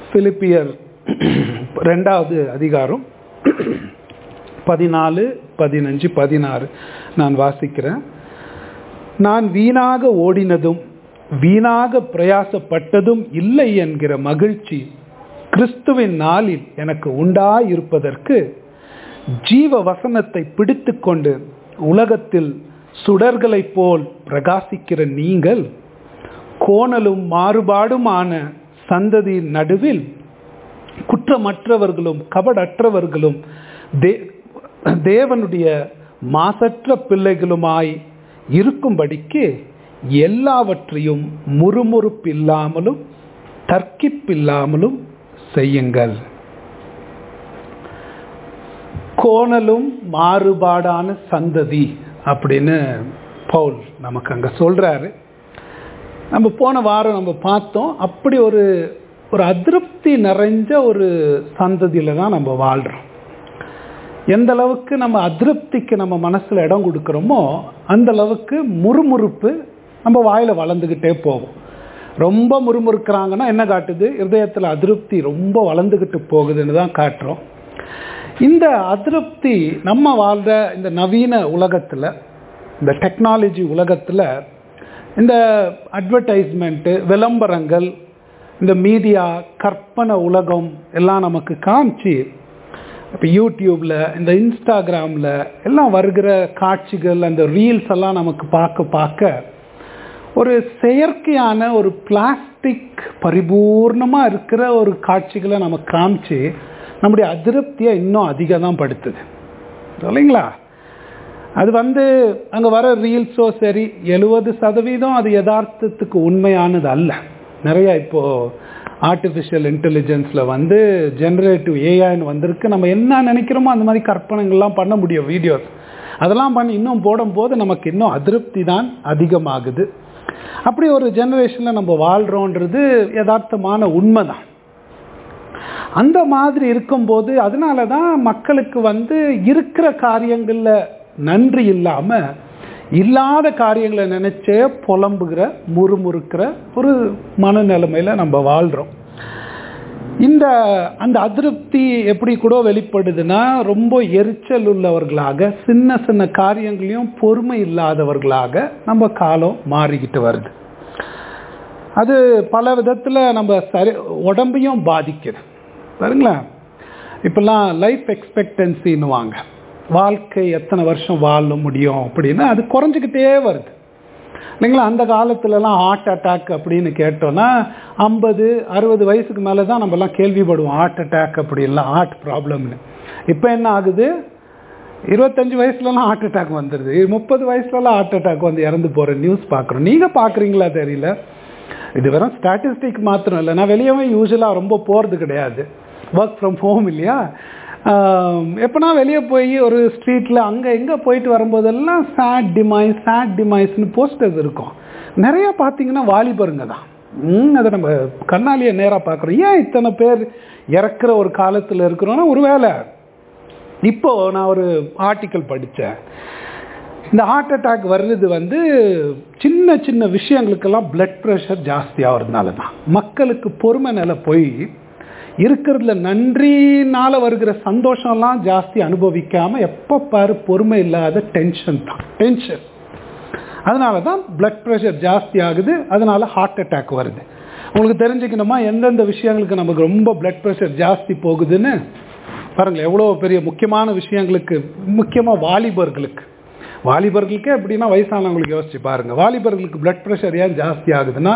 பிலிப்பியர் ரெண்டாவது அதிகாரம் பதினாலு பதினஞ்சு பதினாறு நான் வாசிக்கிறேன் நான் வீணாக ஓடினதும் வீணாக பிரயாசப்பட்டதும் இல்லை என்கிற மகிழ்ச்சி கிறிஸ்துவின் நாளில் எனக்கு உண்டாயிருப்பதற்கு ஜீவ வசனத்தை பிடித்து கொண்டு உலகத்தில் சுடர்களைப் போல் பிரகாசிக்கிற நீங்கள் கோணலும் மாறுபாடுமான சந்ததியின் நடுவில் குற்றமற்றவர்களும் கபடற்றவர்களும் தே தேவனுடைய மாசற்ற பிள்ளைகளுமாய் இருக்கும்படிக்கு எல்லாவற்றையும் முறுமுறுப்பில்லாமலும் தர்க்கிப்பில்லாமலும் செய்யுங்கள் கோணலும் மாறுபாடான சந்ததி அப்படின்னு பவுல் நமக்கு அங்கே சொல்கிறாரு நம்ம போன வாரம் நம்ம பார்த்தோம் அப்படி ஒரு ஒரு அதிருப்தி நிறைஞ்ச ஒரு சந்ததியில் தான் நம்ம வாழ்கிறோம் எந்த அளவுக்கு நம்ம அதிருப்திக்கு நம்ம மனசில் இடம் கொடுக்குறோமோ அந்த அளவுக்கு முறுமுறுப்பு நம்ம வாயில் வளர்ந்துக்கிட்டே போகும் ரொம்ப முறுமுறுக்கிறாங்கன்னா என்ன காட்டுது இருதயத்தில் அதிருப்தி ரொம்ப வளர்ந்துக்கிட்டு போகுதுன்னு தான் காட்டுறோம் இந்த அதிருப்தி நம்ம வாழ்கிற இந்த நவீன உலகத்தில் இந்த டெக்னாலஜி உலகத்தில் இந்த அட்வர்டைஸ்மெண்ட்டு விளம்பரங்கள் இந்த மீடியா கற்பனை உலகம் எல்லாம் நமக்கு காமிச்சு இப்போ யூடியூப்பில் இந்த இன்ஸ்டாகிராமில் எல்லாம் வருகிற காட்சிகள் அந்த ரீல்ஸ் எல்லாம் நமக்கு பார்க்க பார்க்க ஒரு செயற்கையான ஒரு பிளாஸ்டிக் பரிபூர்ணமாக இருக்கிற ஒரு காட்சிகளை நமக்கு காமிச்சு நம்முடைய அதிருப்தியை இன்னும் அதிகம் தான் படுத்துது இல்லைங்களா அது வந்து அங்கே வர ரீல்ஸோ சரி எழுபது சதவீதம் அது யதார்த்தத்துக்கு உண்மையானது அல்ல நிறையா இப்போது ஆர்டிஃபிஷியல் இன்டெலிஜென்ஸில் வந்து ஜென்ரேட்டிவ் ஏஐன்னு வந்திருக்கு நம்ம என்ன நினைக்கிறோமோ அந்த மாதிரி கற்பனைகள்லாம் பண்ண முடியும் வீடியோஸ் அதெல்லாம் பண்ணி இன்னும் போடும்போது நமக்கு இன்னும் அதிருப்தி தான் அதிகமாகுது அப்படி ஒரு ஜெனரேஷனில் நம்ம வாழ்கிறோன்றது யதார்த்தமான உண்மை தான் அந்த மாதிரி இருக்கும்போது அதனால தான் மக்களுக்கு வந்து இருக்கிற காரியங்களில் நன்றி இல்லாமல் இல்லாத காரியங்களை நினைச்சே புலம்புகிற முறுமுறுக்கிற ஒரு மனநிலைமையில் நம்ம வாழ்கிறோம் இந்த அந்த அதிருப்தி எப்படி கூட வெளிப்படுதுன்னா ரொம்ப எரிச்சல் உள்ளவர்களாக சின்ன சின்ன காரியங்களையும் பொறுமை இல்லாதவர்களாக நம்ம காலம் மாறிக்கிட்டு வருது அது பல விதத்தில் நம்ம சரி உடம்பையும் பாதிக்குது பாருங்களேன் இப்பெல்லாம் லைஃப் எக்ஸ்பெக்டன்சின்னு வாங்க வாழ்க்கை எத்தனை வருஷம் வாழ முடியும் அப்படின்னா அது குறைஞ்சிக்கிட்டே வருது இல்லைங்களா அந்த காலத்துலலாம் ஹார்ட் அட்டாக் அப்படின்னு கேட்டோன்னா ஐம்பது அறுபது வயசுக்கு மேலே தான் நம்மலாம் கேள்விப்படுவோம் ஹார்ட் அட்டாக் அப்படின்லாம் ஹார்ட் ப்ராப்ளம்னு இப்போ என்ன ஆகுது இருபத்தஞ்சி வயசுலலாம் ஹார்ட் அட்டாக் வந்துடுது முப்பது வயசுலலாம் ஹார்ட் அட்டாக் வந்து இறந்து போகிற நியூஸ் பார்க்குறோம் நீங்கள் பார்க்குறீங்களா தெரியல இது வெறும் ஸ்டாட்டிஸ்டிக் மாத்திரம் இல்லை நான் வெளியவே யூஸ்வலாக ரொம்ப போகிறது கிடையாது ஒர்க் ஃப்ரம் ஹோம் இல்லையா எப்போனா வெளியே போய் ஒரு ஸ்ட்ரீட்டில் அங்கே எங்கே போயிட்டு வரும்போதெல்லாம் சேட் டிமைஸ் சேட் டிமைஸ்னு போஸ்டர்ஸ் இருக்கும் நிறைய பார்த்தீங்கன்னா வாலிபருங்க தான் அதை நம்ம கண்ணாலியை நேராக பார்க்குறோம் ஏன் இத்தனை பேர் இறக்குற ஒரு காலத்தில் இருக்கிறோன்னா ஒருவேளை இப்போது நான் ஒரு ஆர்டிக்கல் படித்தேன் இந்த ஹார்ட் அட்டாக் வர்றது வந்து சின்ன சின்ன விஷயங்களுக்கெல்லாம் பிளட் ப்ரெஷர் ஜாஸ்தி ஆகிறதுனால தான் மக்களுக்கு பொறுமை நிலை போய் இருக்கிறதுல நன்றினால வருகிற சந்தோஷம்லாம் ஜாஸ்தி அனுபவிக்காமல் எப்போ பாரு பொறுமை இல்லாத டென்ஷன் தான் டென்ஷன் அதனால தான் பிளட் ப்ரெஷர் ஜாஸ்தி ஆகுது அதனால ஹார்ட் அட்டாக் வருது உங்களுக்கு தெரிஞ்சுக்கணுமா எந்தெந்த விஷயங்களுக்கு நமக்கு ரொம்ப பிளட் ப்ரெஷர் ஜாஸ்தி போகுதுன்னு பாருங்கள் எவ்வளோ பெரிய முக்கியமான விஷயங்களுக்கு முக்கியமாக வாலிபர்களுக்கு வாலிபர்களுக்கே எப்படின்னா வயசானவங்களுக்கு யோசிச்சு பாருங்கள் வாலிபர்களுக்கு பிளட் ப்ரெஷர் ஏன் ஜாஸ்தி ஆகுதுன்னா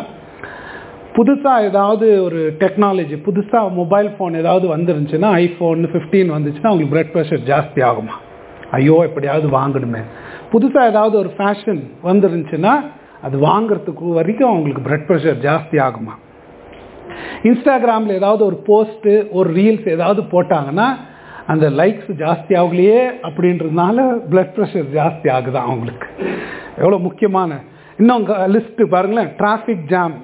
புதுசாக ஏதாவது ஒரு டெக்னாலஜி புதுசாக மொபைல் ஃபோன் ஏதாவது வந்துருந்துச்சுன்னா ஐஃபோன் ஃபிஃப்டீன் வந்துச்சுன்னா அவங்களுக்கு பிளட் ப்ரெஷர் ஜாஸ்தி ஆகுமா ஐயோ எப்படியாவது வாங்கணுமே புதுசாக ஏதாவது ஒரு ஃபேஷன் வந்துருந்துச்சுன்னா அது வாங்கிறதுக்கு வரைக்கும் அவங்களுக்கு பிளட் ப்ரெஷர் ஜாஸ்தி ஆகுமா இன்ஸ்டாகிராமில் ஏதாவது ஒரு போஸ்ட்டு ஒரு ரீல்ஸ் ஏதாவது போட்டாங்கன்னா அந்த லைக்ஸ் ஜாஸ்தி ஆகலையே அப்படின்றதுனால பிளட் ப்ரெஷர் ஜாஸ்தி ஆகுது அவங்களுக்கு எவ்வளோ முக்கியமான இன்னும் லிஸ்ட்டு பாருங்களேன் டிராஃபிக் ஜாம்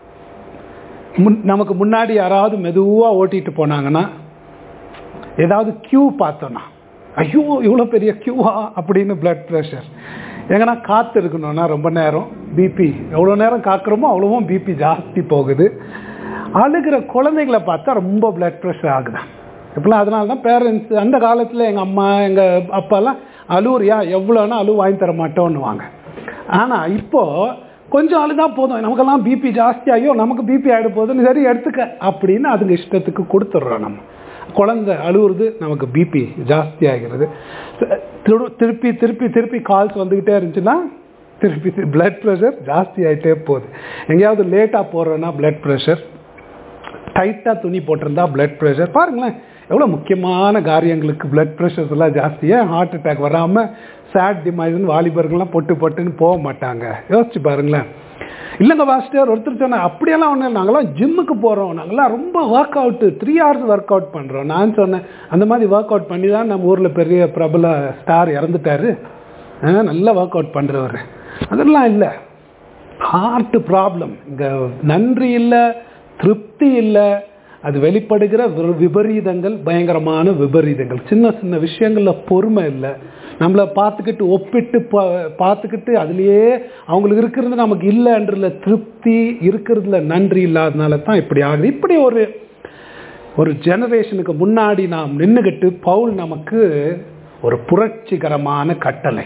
முன் நமக்கு முன்னாடி யாராவது மெதுவாக ஓட்டிட்டு போனாங்கன்னா ஏதாவது க்யூ பார்த்தோன்னா ஐயோ இவ்வளோ பெரிய க்யூவா அப்படின்னு பிளட் ப்ரெஷர் எங்கன்னா காத்து இருக்கணும்னா ரொம்ப நேரம் பிபி எவ்வளோ நேரம் காக்குறோமோ அவ்வளோவும் பிபி ஜாஸ்தி போகுது அழுகிற குழந்தைகளை பார்த்தா ரொம்ப பிளட் ப்ரெஷர் ஆகுது இப்பெல்லாம் அதனால தான் பேரண்ட்ஸ் அந்த காலத்தில் எங்கள் அம்மா எங்கள் அப்பாலாம் அழுவுறியா எவ்வளோன்னா அழுவு வாங்கி தர மாட்டோன்னுவாங்க ஆனால் இப்போது கொஞ்சம் அழுதா போதும் நமக்கெல்லாம் பிபி ஜாஸ்தி ஆகியோ நமக்கு பிபி ஆகிட போதுன்னு சரி எடுத்துக்க அப்படின்னு அதுங்க இஷ்டத்துக்கு கொடுத்துட்றோம் நம்ம குழந்தை அழுவுறது நமக்கு பிபி ஜாஸ்தி ஆகிறது திரு- திருப்பி திருப்பி திருப்பி கால்ஸ் வந்துக்கிட்டே இருந்துச்சுன்னா திருப்பி பிளட் ப்ரெஷர் ஜாஸ்தி ஆகிட்டே போகுது எங்கேயாவது லேட்டாக போடுறோன்னா பிளட் ப்ரெஷர் டைட்டாக துணி போட்டிருந்தா பிளட் ப்ரெஷர் பாருங்களேன் எவ்வளோ முக்கியமான காரியங்களுக்கு பிளட் ப்ரெஷர்ஸ் எல்லாம் ஜாஸ்தியாக ஹார்ட் அட்டாக் வராமல் சேட் டிமைஸ்னு வாலிபர்கள்லாம் பொட்டு பொட்டுன்னு போக மாட்டாங்க யோசிச்சு பாருங்களேன் இல்லைங்க மாஸ்டர் ஒருத்தர் சொன்னேன் அப்படியெல்லாம் ஒன்றும் இல்லை நாங்களாம் ஜிம்முக்கு போகிறோம் நாங்களாம் ரொம்ப work out three hours work out பண்ணுறோம் நான் சொன்னேன் அந்த மாதிரி ஒர்க் அவுட் பண்ணி தான் நம்ம ஊரில் பெரிய பிரபல ஸ்டார் இறந்துட்டாரு ஆ, நல்லா ஒர்க் அவுட் பண்ணுறவர் அதெல்லாம் இல்லை ஹார்ட் ப்ராப்ளம் இங்கே நன்றி இல்லை திருப்தி இல்லை அது வெளிப்படுகிற விர- விபரீதங்கள் பயங்கரமான விபரீதங்கள் சின்ன சின்ன விஷயங்களில் பொறுமை இல்லை நம்மளை பார்த்துக்கிட்டு ஒப்பிட்டு பா பார்த்துக்கிட்டு அதுலேயே அவங்களுக்கு இருக்கிறது நமக்கு இல்லைன்றதுல திருப்தி இருக்கிறதுல நன்றி இல்லாதனால தான் இப்படி ஆகுது இப்படி ஒரு ஒரு ஜெனரேஷனுக்கு முன்னாடி நாம் நின்றுக்கிட்டு பவுல் நமக்கு ஒரு புரட்சிகரமான கட்டளை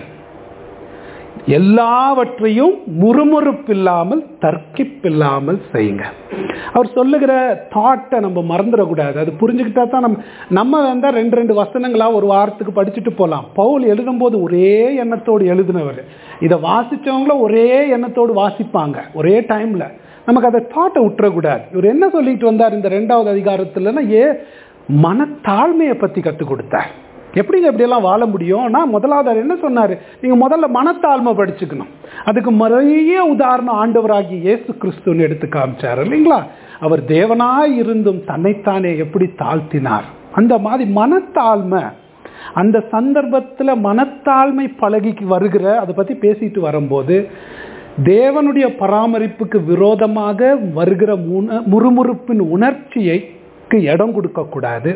எல்லாவற்றையும் முறுமுறுப்பில்லாமல் தர்க்கிப்பில்லாமல் செய்யுங்க அவர் சொல்லுகிற தாட்டை நம்ம மறந்துடக்கூடாது அது புரிஞ்சுக்கிட்டா தான் நம்ம நம்ம வந்தால் ரெண்டு ரெண்டு வசனங்களா ஒரு வாரத்துக்கு படிச்சுட்டு போகலாம் பவுல் எழுதும்போது ஒரே எண்ணத்தோடு எழுதினவர் இதை வாசிச்சவங்கள ஒரே எண்ணத்தோடு வாசிப்பாங்க ஒரே டைமில் நமக்கு அதை தாட்டை விட்டுறக்கூடாது இவர் என்ன சொல்லிட்டு வந்தார் இந்த ரெண்டாவது அதிகாரத்துலன்னா ஏ மனத்தாழ்மையை பற்றி கற்றுக் கொடுத்தார் எப்படிங்க இப்படியெல்லாம் வாழ முடியும்னா முதலாவது அவர் என்ன சொன்னார் நீங்கள் முதல்ல மனத்தாழ்மை படிச்சுக்கணும் அதுக்கு நிறைய உதாரணம் ஆண்டவராகி இயேசு கிறிஸ்துன்னு எடுத்து காமிச்சார் இல்லைங்களா அவர் தேவனாய் இருந்தும் தன்னைத்தானே எப்படி தாழ்த்தினார் அந்த மாதிரி மனத்தாழ்மை அந்த சந்தர்ப்பத்தில் மனத்தாழ்மை பழகிக்கு வருகிற அதை பற்றி பேசிட்டு வரும்போது தேவனுடைய பராமரிப்புக்கு விரோதமாக வருகிற முன முறுமுறுப்பின் உணர்ச்சியைக்கு இடம் கொடுக்கக்கூடாது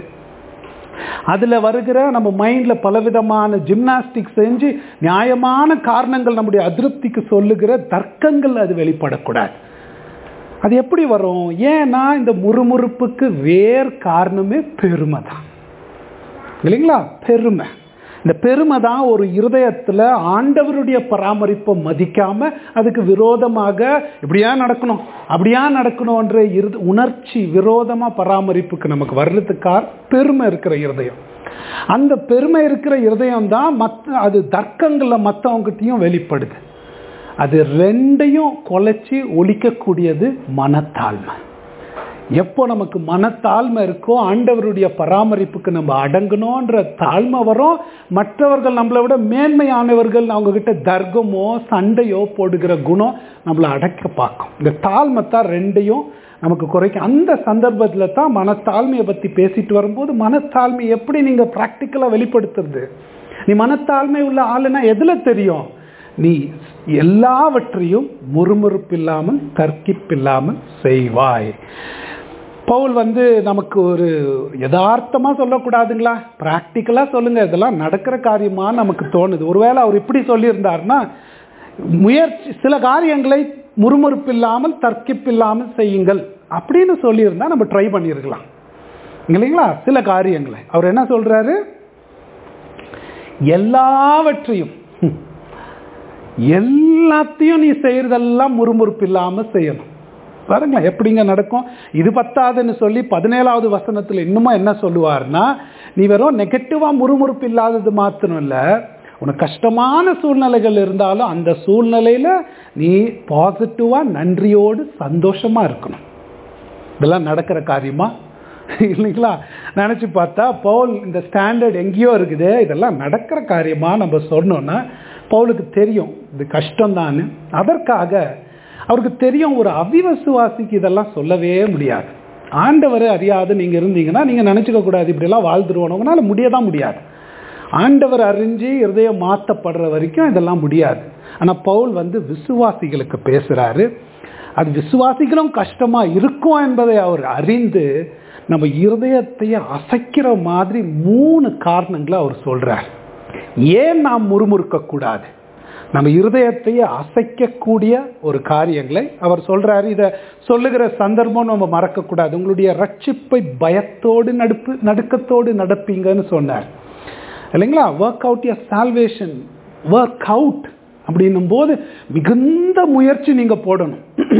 அதில் வருகிற நம்ம மைண்டில் பலவிதமான ஜிம்னாஸ்டிக் செஞ்சு நியாயமான காரணங்கள் நம்முடைய அதிருப்திக்கு சொல்லுகிற தர்க்கங்கள் அது வெளிப்படக்கூடாது அது எப்படி வரும் ஏன்னா இந்த முறுமுறுப்புக்கு வேர் காரணமே பெருமை தான் இல்லைங்களா பெருமை இந்த பெருமை தான் ஒரு இருதயத்தில் ஆண்டவருடைய பராமரிப்பை மதிக்காம அதுக்கு விரோதமாக இப்படியா நடக்கணும் அப்படியா நடக்கணும்ன்ற இரு உணர்ச்சி விரோதமாக பராமரிப்புக்கு நமக்கு வர்றதுக்கார் பெருமை இருக்கிற இருதயம் அந்த பெருமை இருக்கிற இருதயம் தான் மற்ற அது தர்க்கங்களில் மற்றவங்ககிட்டையும் வெளிப்படுது அது ரெண்டையும் குலைச்சி ஒழிக்கக்கூடியது மனத்தாழ்மை எப்போ நமக்கு மனத்தாழ்மை இருக்கோ ஆண்டவருடைய பராமரிப்புக்கு நம்ம அடங்கணுன்ற தாழ்மை வரும் மற்றவர்கள் நம்மளை விட மேன்மையானவர்கள் அவங்க கிட்ட தர்க்கமோ சண்டையோ போடுகிற குணம் நம்மளை அடக்க பார்க்கும் இந்த தாழ்மை தான் ரெண்டையும் நமக்கு குறைக்கும் அந்த சந்தர்ப்பத்தில் தான் மனத்தாழ்மையை பற்றி பேசிட்டு வரும்போது மனத்தாழ்மை எப்படி நீங்கள் ப்ராக்டிக்கலாக வெளிப்படுத்துறது நீ மனத்தாழ்மை உள்ள ஆளுனா எதில் தெரியும் நீ எல்லாவற்றையும் முறுமுறுப்பில்லாமல் தர்க்கிப்பில்லாமல் செய்வாய் பவுல் வந்து நமக்கு ஒரு யதார்த்தமாக சொல்லக்கூடாதுங்களா ப்ராக்டிக்கலாக சொல்லுங்கள் இதெல்லாம் நடக்கிற காரியமாக நமக்கு தோணுது ஒருவேளை அவர் இப்படி சொல்லியிருந்தாருன்னா முயற்சி சில காரியங்களை முறுமுறுப்பில்லாமல் தர்க்கிப்பில்லாமல் செய்யுங்கள் அப்படின்னு சொல்லியிருந்தா நம்ம ட்ரை பண்ணியிருக்கலாம் இல்லைங்களா சில காரியங்களை அவர் என்ன சொல்றாரு எல்லாவற்றையும் எல்லாத்தையும் நீ செய்யறதெல்லாம் முறுமுறுப்பு இல்லாமல் செய்யணும் பாருங்களேன் எப்படிங்க நடக்கும் இது பத்தாதுன்னு சொல்லி பதினேழாவது வசனத்தில் இன்னமும் என்ன சொல்லுவார்னா நீ வெறும் நெகட்டிவாக முறுமுறுப்பு இல்லாதது மாத்திரம் இல்லை உனக்கு கஷ்டமான சூழ்நிலைகள் இருந்தாலும் அந்த சூழ்நிலையில் நீ பாசிட்டிவாக நன்றியோடு சந்தோஷமாக இருக்கணும் இதெல்லாம் நடக்கிற காரியமா இல்லைங்களா நினச்சி பார்த்தா பவுல் இந்த ஸ்டாண்டர்ட் எங்கேயோ இருக்குது இதெல்லாம் நடக்கிற காரியமா நம்ம சொன்னோன்னா பவுலுக்கு தெரியும் இது கஷ்டம்தான்னு அதற்காக அவருக்கு தெரியும் ஒரு அவிவசுவாசிக்கு இதெல்லாம் சொல்லவே முடியாது ஆண்டவரை அறியாது நீங்கள் இருந்தீங்கன்னா நீங்கள் நினச்சிக்க கூடாது இப்படிலாம் வாழ்ந்துருவோம் உங்களால் முடியதான் முடியாது ஆண்டவர் அறிஞ்சு இருதயம் மாற்றப்படுற வரைக்கும் இதெல்லாம் முடியாது ஆனால் பவுல் வந்து விசுவாசிகளுக்கு பேசுகிறாரு அது விசுவாசிகளும் கஷ்டமாக இருக்கும் என்பதை அவர் அறிந்து நம்ம இருதயத்தையே அசைக்கிற மாதிரி மூணு காரணங்களை அவர் சொல்கிறார் ஏன் நாம் முறுமுறுக்கக்கூடாது நம்ம இருதயத்தையே அசைக்கக்கூடிய ஒரு காரியங்களை அவர் சொல்றாரு இதை சொல்லுகிற சந்தர்ப்பம் நம்ம மறக்கக்கூடாது உங்களுடைய ரட்சிப்பை பயத்தோடு நடுப்பு நடுக்கத்தோடு நடப்பீங்கன்னு சொன்னார் இல்லைங்களா work out your salvation work out அப்படின்னும் போது மிகுந்த முயற்சி நீங்க போடணும்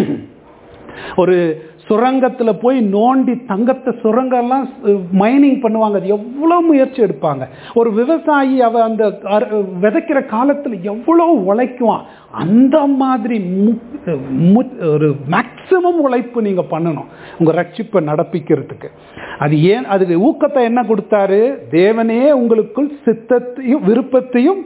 ஒரு சுரங்கத்தில் போய் நோண்டி தங்கத்தை சுரங்கம்லாம் மைனிங் பண்ணுவாங்க அது எவ்வளோ முயற்சி எடுப்பாங்க ஒரு விவசாயி அவ அந்த அர- விதைக்கிற காலத்தில் எவ்வளோ உழைக்குவான் அந்த மாதிரி மு- மு- ஒரு மேக்சிமம் உழைப்பு நீங்கள் பண்ணணும் உங்கள் ரட்சிப்பை நடப்பிக்கிறதுக்கு அது ஏன் அதுக்கு ஊக்கத்தை என்ன கொடுத்தாரு தேவனே உங்களுக்குள் சித்தத்தையும் விருப்பத்தையும்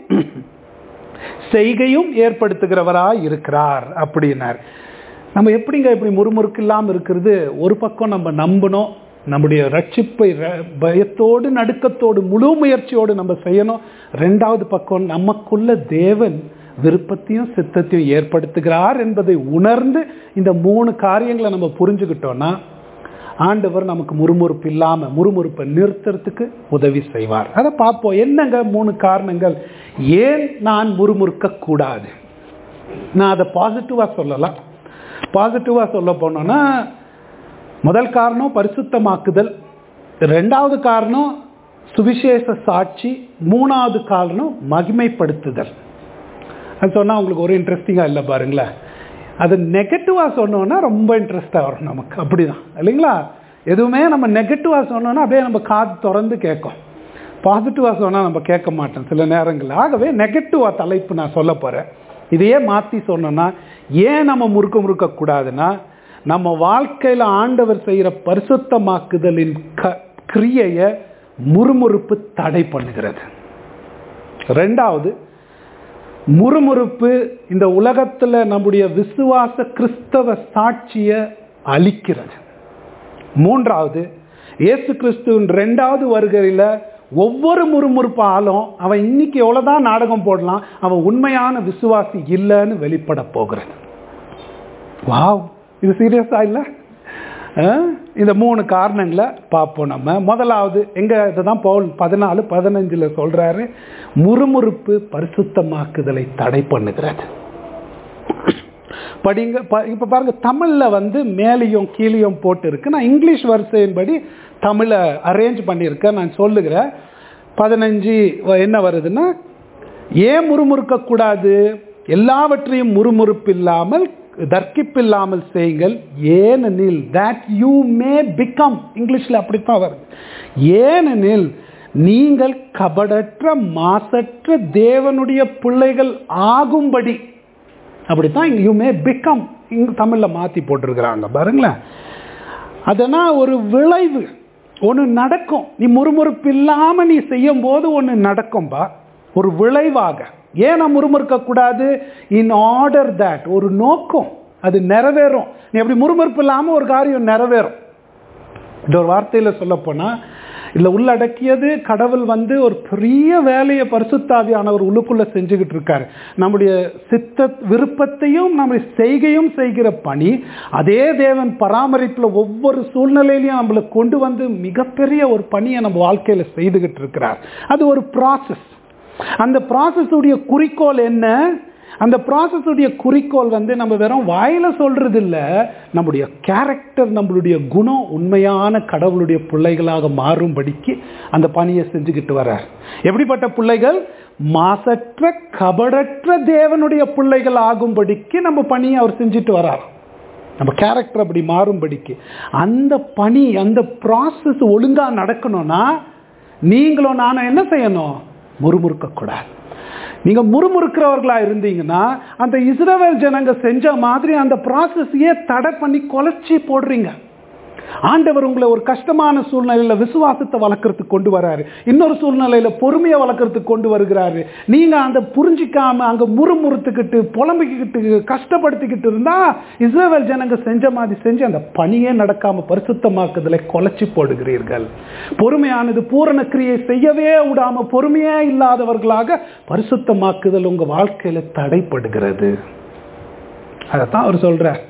செய்கையும் ஏற்படுத்துகிறவராய் இருக்கிறார் அப்படின்னார் நம்ம எப்படிங்க இப்படி முறுமுறுக்கு இல்லாமல் இருக்கிறது ஒரு பக்கம் நம்ம நம்பணும் நம்முடைய ரட்சிப்பை ர- பயத்தோடு நடுக்கத்தோடு முழு முயற்சியோடு நம்ம செய்யணும் ரெண்டாவது பக்கம் நமக்குள்ள தேவன் விருப்பத்தையும் சித்தத்தையும் ஏற்படுத்துகிறார் என்பதை உணர்ந்து இந்த மூணு காரியங்களை நம்ம புரிஞ்சுக்கிட்டோம்னா ஆண்டவர் நமக்கு முறுமுறுப்பு இல்லாமல் முறுமுறுப்பை நிறுத்துறதுக்கு உதவி செய்வார் அதை பார்ப்போம் என்னங்க மூணு காரணங்கள் ஏன் நான் முறுமுறுக்க கூடாது நான் அதை பாசிட்டிவாக சொல்லலாம் பாசிட்டிவாக சொல்ல போனோன்னா முதல் காரணம் பரிசுத்தமாக்குதல் ரெண்டாவது காரணம் சுவிசேஷ சாட்சி மூணாவது காரணம் மகிமைப்படுத்துதல் அது சொன்னால் உங்களுக்கு ஒரு இன்ட்ரெஸ்டிங்காக இல்லை பாருங்களேன் அது நெகட்டிவாக சொன்னோன்னா ரொம்ப இன்ட்ரெஸ்டாக வரும் நமக்கு அப்படிதான் இல்லைங்களா எதுவுமே நம்ம நெகட்டிவாக சொன்னோன்னா அப்படியே நம்ம காது திறந்து கேட்கும் பாசிட்டிவாக சொன்னால் நம்ம கேட்க மாட்டோம் சில நேரங்கள் ஆகவே நெகட்டிவாக தலைப்பு நான் சொல்ல போகிறேன் இதையே மாற்றி சொன்னோன்னா ஏன் நம்ம முறுக்க முறுக்கக்கூடாதுன்னா நம்ம வாழ்க்கையில் ஆண்டவர் செய்கிற பரிசுத்தமாக்குதலின் க கிரியையை முறுமுறுப்பு தடை பண்ணுகிறது ரெண்டாவது முறுமுறுப்பு இந்த உலகத்தில் நம்முடைய விசுவாச கிறிஸ்தவ சாட்சியை அழிக்கிறது மூன்றாவது இயேசு கிறிஸ்துவின் ரெண்டாவது வருகையில் ஒவ்வொரு முறுமுறுப்பு ஆளும் அவன் இன்னைக்கு எவ்வளோதான் நாடகம் போடலாம் அவன் உண்மையான விசுவாசி இல்லைன்னு வெளிப்பட போகிறது வாவ் இது சீரியஸா இல்லை இந்த மூணு காரணங்களை பார்ப்போம் நம்ம முதலாவது எங்க இதுதான் பவுல் பதினாலு பதினஞ்சில் சொல்றாரு முறுமுறுப்பு பரிசுத்தமாக்குதலை தடை பண்ணுகிறது படிங்க ப- இப்ப பாருங்க தமிழ்ல வந்து மேலையும் கீழையும் போட்டு இருக்கு நான் இங்கிலீஷ் வரிசையின்படி தமிழை அரேஞ்ச் பண்ணியிருக்கேன் நான் சொல்லுகிறேன் பதினஞ்சு வ- என்ன வருதுன்னா ஏன் முறுமுறுக்க கூடாது எல்லாவற்றையும் முறுமுறுப்பு இல்லாமல் தர்க்கிப்பில்லாமல் செய்யுங்கள் ஏனெனில் that யூ மே பிகம் இங்கிலீஷில் அப்படித்தான் வருது ஏனெனில் நீங்கள் கபடற்ற மாசற்ற தேவனுடைய பிள்ளைகள் ஆகும்படி அப்படித்தான் இங்க யூ மே பிகம் இங்க தமிழில் மாற்றி போட்டிருக்கிறாங்க பாருங்களேன் அதனால் ஒரு விளைவு ஒன்று நடக்கும் நீ முறுமுறுப்பு இல்லாமல் நீ செய்யும் போது ஒன்று நடக்கும்பா ஒரு விளைவாக ஏன் நான் முறுமுறுக்க கூடாது இன் ஆர்டர் தட் ஒரு நோக்கம் அது நிறைவேறும் நீ அப்படி முறுமுறுப்பு இல்லாமல் ஒரு காரியம் நிறைவேறும் இந்த ஒரு வார்த்தையில் சொல்லப்போனால் இதில் உள்ளடக்கியது கடவுள் வந்து ஒரு பெரிய வேலையை பரிசுத்தாவியானவர் உள்ளுக்குள்ளே செஞ்சுக்கிட்டு இருக்காரு நம்முடைய சித்த விருப்பத்தையும் நம்முடைய செய்கையும் செய்கிற பணி அதே தேவன் பராமரிப்பில் ஒவ்வொரு சூழ்நிலையிலையும் நம்மளை கொண்டு வந்து மிகப்பெரிய ஒரு பணியை நம்ம வாழ்க்கையில் செய்துக்கிட்டு இருக்கிறார் அது ஒரு ப்ராசஸ் அந்த ப்ராசஸ் உடைய குறிக்கோள் என்ன அந்த ப்ராசஸ் உடைய குறிக்கோள் வந்து நம்ம வெறும் வாயில சொல்றது இல்ல நம்முடைய கேரக்டர் நம்மளுடைய குணம் உண்மையான கடவுளுடைய பிள்ளைகளாக மாறும்படிக்கு அந்த பணியை செஞ்சுக்கிட்டு வர்றார் எப்படிப்பட்ட பிள்ளைகள் மாசற்ற கபடற்ற தேவனுடைய பிள்ளைகள் ஆகும்படிக்கு நம்ம பணியை அவர் செஞ்சுட்டு வர்றார் நம்ம கேரக்டர் அப்படி மாறும்படிக்கு அந்த பணி அந்த ப்ராசஸ் ஒழுங்கா நடக்கணும்னா நீங்களும் நானும் என்ன செய்யணும் முறுமுறுக்கக்கூடாது நீங்க முறுமுறுக்கிறவர்களா இருந்தீங்கன்னா அந்த இஸ்ரவேல் ஜனங்க செஞ்ச மாதிரி அந்த ப்ராசஸையே தடை பண்ணி கொலைச்சி போடுறீங்க ஆண்டவர் உங்களை ஒரு கஷ்டமான சூழ்நிலையில விசுவாசத்தை வளர்க்கறதுக்கு கொண்டு வராரு இன்னொரு சூழ்நிலையில பொறுமையை வளர்க்கறதுக்கு கொண்டு வருகிறாரு நீங்க அந்த புரிஞ்சிக்காம அங்க முறுமுறுத்துக்கிட்டு புலம்பிக்கிட்டு கஷ்டப்படுத்திக்கிட்டு இருந்தா இஸ்ரேல் ஜனங்க செஞ்ச மாதிரி செஞ்சு அந்த பணியே நடக்காம பரிசுத்தமாக்குதலை கொலைச்சி போடுகிறீர்கள் பொறுமையானது பூரண கிரியை செய்யவே விடாம பொறுமையே இல்லாதவர்களாக பரிசுத்தமாக்குதல் உங்க வாழ்க்கையில தடைப்படுகிறது அதைத்தான் அவர் சொல்றார்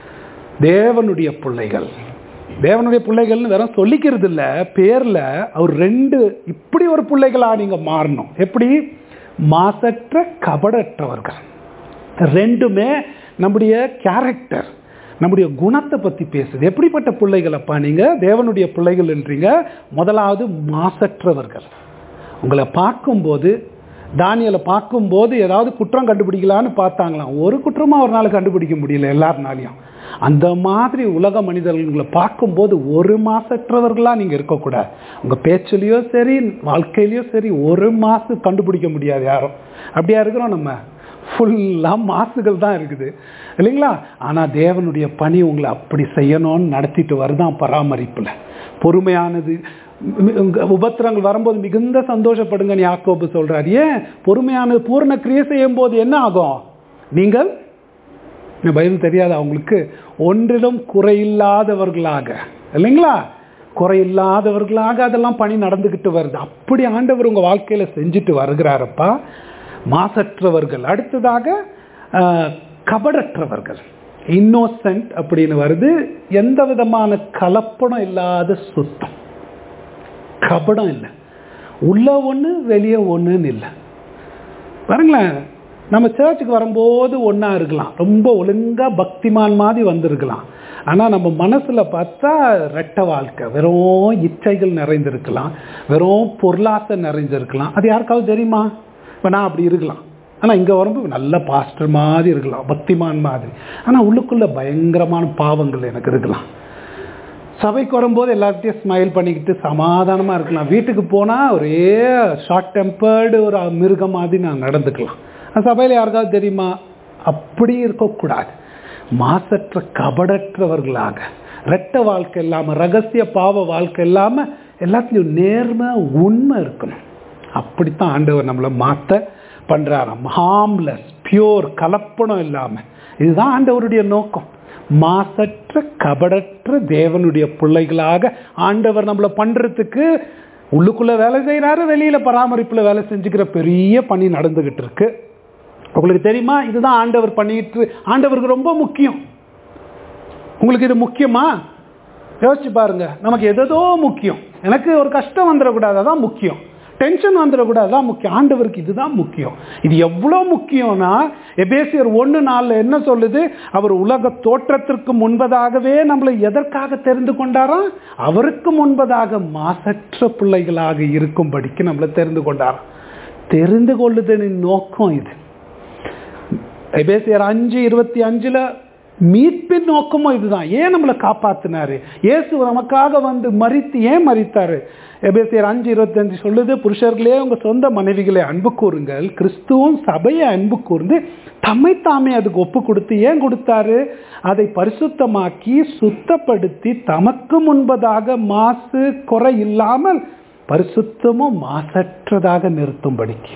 தேவனுடைய பிள்ளைகள் தேவனுடைய பிள்ளைகள்னு வெறும் சொல்லிக்கிறது இல்ல பேர்ல அவர் ரெண்டு இப்படி ஒரு பிள்ளைகளா நீங்க மாறணும் எப்படி மாசற்ற கபடற்றவர்கள் ரெண்டுமே நம்முடைய கேரக்டர் நம்முடைய குணத்தை பற்றி பேசுது எப்படிப்பட்ட பிள்ளைகளப்பா நீங்கள் தேவனுடைய பிள்ளைகள் என்றீங்க முதலாவது மாசற்றவர்கள் உங்களை பார்க்கும்போது தானியலை பார்க்கும்போது ஏதாவது குற்றம் கண்டுபிடிக்கலான்னு பார்த்தாங்களாம் ஒரு குற்றமாக ஒரு நாள் கண்டுபிடிக்க முடியல எல்லாருனாலையும் அந்த மாதிரி உலக மனிதர்களை பார்க்கும்போது ஒரு மாசற்றவர்களாக நீங்கள் இருக்கக்கூடாது உங்கள் பேச்சுலேயோ சரி வாழ்க்கையிலையோ சரி ஒரு மாசு கண்டுபிடிக்க முடியாது யாரும் அப்படியா இருக்கிறோம் நம்ம ஃபுல்லாக மாசுகள் தான் இருக்குது இல்லைங்களா ஆனால் தேவனுடைய பணி உங்களை அப்படி செய்யணும்னு நடத்திட்டு வருதான் பராமரிப்பில் பொறுமையானது உபத்திரங்கள் வரும்போது மிகுந்த சந்தோஷப்படுங்கன்னு யாக்கோபு சொல்றார் ஏன் பொறுமையானது பூர்ண கிரியை செய்யும் போது என்ன ஆகும் நீங்கள் பைபிள் தெரியாது அவங்களுக்கு ஒன்றிலும் குறையில்லாதவர்களாக இல்லைங்களா குறையில்லாதவர்களாக அதெல்லாம் பணி நடந்துக்கிட்டு வருது அப்படி ஆண்டவர் உங்கள் வாழ்க்கையில் செஞ்சுட்டு வருகிறாரப்பா மாசற்றவர்கள் அடுத்ததாக கபடற்றவர்கள் இன்னோசன்ட் அப்படின்னு வருது எந்த விதமான கலப்படம் இல்லாத சுத்தம் கபடம் இல்லை உள்ள ஒன்று வெளியே ஒன்றுன்னு இல்லை பாருங்களேன் நம்ம சர்ச்சுக்கு வரும்போது ஒன்றா இருக்கலாம் ரொம்ப ஒழுங்காக பக்திமான் மாதிரி வந்திருக்கலாம் ஆனால் நம்ம மனசில் பார்த்தா ரெட்ட வாழ்க்கை வெறும் இச்சைகள் நிறைந்திருக்கலாம் வெறும் பொருளாசை நிறைஞ்சிருக்கலாம் அது யாருக்காவது தெரியுமா இப்போ நான் அப்படி இருக்கலாம் ஆனால் இங்கே வரும்போது நல்ல பாஸ்டர் மாதிரி இருக்கலாம் பக்திமான் மாதிரி ஆனால் உள்ளுக்குள்ளே பயங்கரமான பாவங்கள் எனக்கு இருக்கலாம் சபைக்கு வரும்போது எல்லாத்தையும் ஸ்மைல் பண்ணிக்கிட்டு சமாதானமாக இருக்கலாம் வீட்டுக்கு போனால் ஒரே ஷார்ட் டெம்பர்டு ஒரு மிருகம் மாதிரி நான் நடந்துக்கலாம் சபையில் யாருக்காவது தெரியுமா அப்படி இருக்கக்கூடாது மாசற்ற கபடற்றவர்களாக ரெட்ட வாழ்க்கை இல்லாமல் ரகசிய பாவ வாழ்க்கை இல்லாமல் எல்லாத்துலேயும் நேர்மை உண்மை இருக்கணும் அப்படித்தான் ஆண்டவர் நம்மளை மாற்ற பண்ணுறாராம் ஹார்ம்லெஸ் பியோர் கலப்பணம் இல்லாமல் இதுதான் ஆண்டவருடைய நோக்கம் மாசற்ற கபடற்ற தேவனுடைய பிள்ளைகளாக ஆண்டவர் நம்மளை பண்ணுறதுக்கு உள்ளுக்குள்ளே வேலை செய்கிறாரு வெளியில் பராமரிப்பில் வேலை செஞ்சுக்கிற பெரிய பணி நடந்துக்கிட்டு இருக்கு உங்களுக்கு தெரியுமா இதுதான் ஆண்டவர் பண்ணிட்டு ஆண்டவருக்கு ரொம்ப முக்கியம் உங்களுக்கு இது முக்கியமா யோசிச்சு பாருங்க நமக்கு எதோ முக்கியம் எனக்கு ஒரு கஷ்டம் வந்துடக்கூடாது அதான் முக்கியம் டென்ஷன் வந்துடக்கூடாது அதான் முக்கியம் ஆண்டவருக்கு இதுதான் முக்கியம் இது எவ்வளோ முக்கியம்னா எபேசியர் ஒன்று நாளில் என்ன சொல்லுது அவர் உலக தோற்றத்திற்கு முன்பதாகவே நம்மளை எதற்காக தெரிந்து கொண்டாராம் அவருக்கு முன்பதாக மாசற்ற பிள்ளைகளாக இருக்கும்படிக்கு நம்மளை தெரிந்து கொண்டாராம் தெரிந்து கொள்ளுதலின் நோக்கம் இது எபேசியர் அஞ்சு இருபத்தி அஞ்சில் மீட்பின் நோக்கமும் இதுதான் ஏன் நம்மளை காப்பாத்தினாரு இயேசு நமக்காக வந்து மறித்து ஏன் மறித்தாரு எபேசியர் அஞ்சு இருபத்தஞ்சு சொல்லுது புருஷர்களே உங்க சொந்த மனைவிகளை அன்பு கூறுங்கள் கிறிஸ்துவும் சபையை அன்பு கூர்ந்து தம்மை தாமே அதுக்கு ஒப்பு கொடுத்து ஏன் கொடுத்தாரு அதை பரிசுத்தமாக்கி சுத்தப்படுத்தி தமக்கு முன்பதாக மாசு குறை இல்லாமல் பரிசுத்தமும் மாசற்றதாக நிறுத்தும்படிக்கு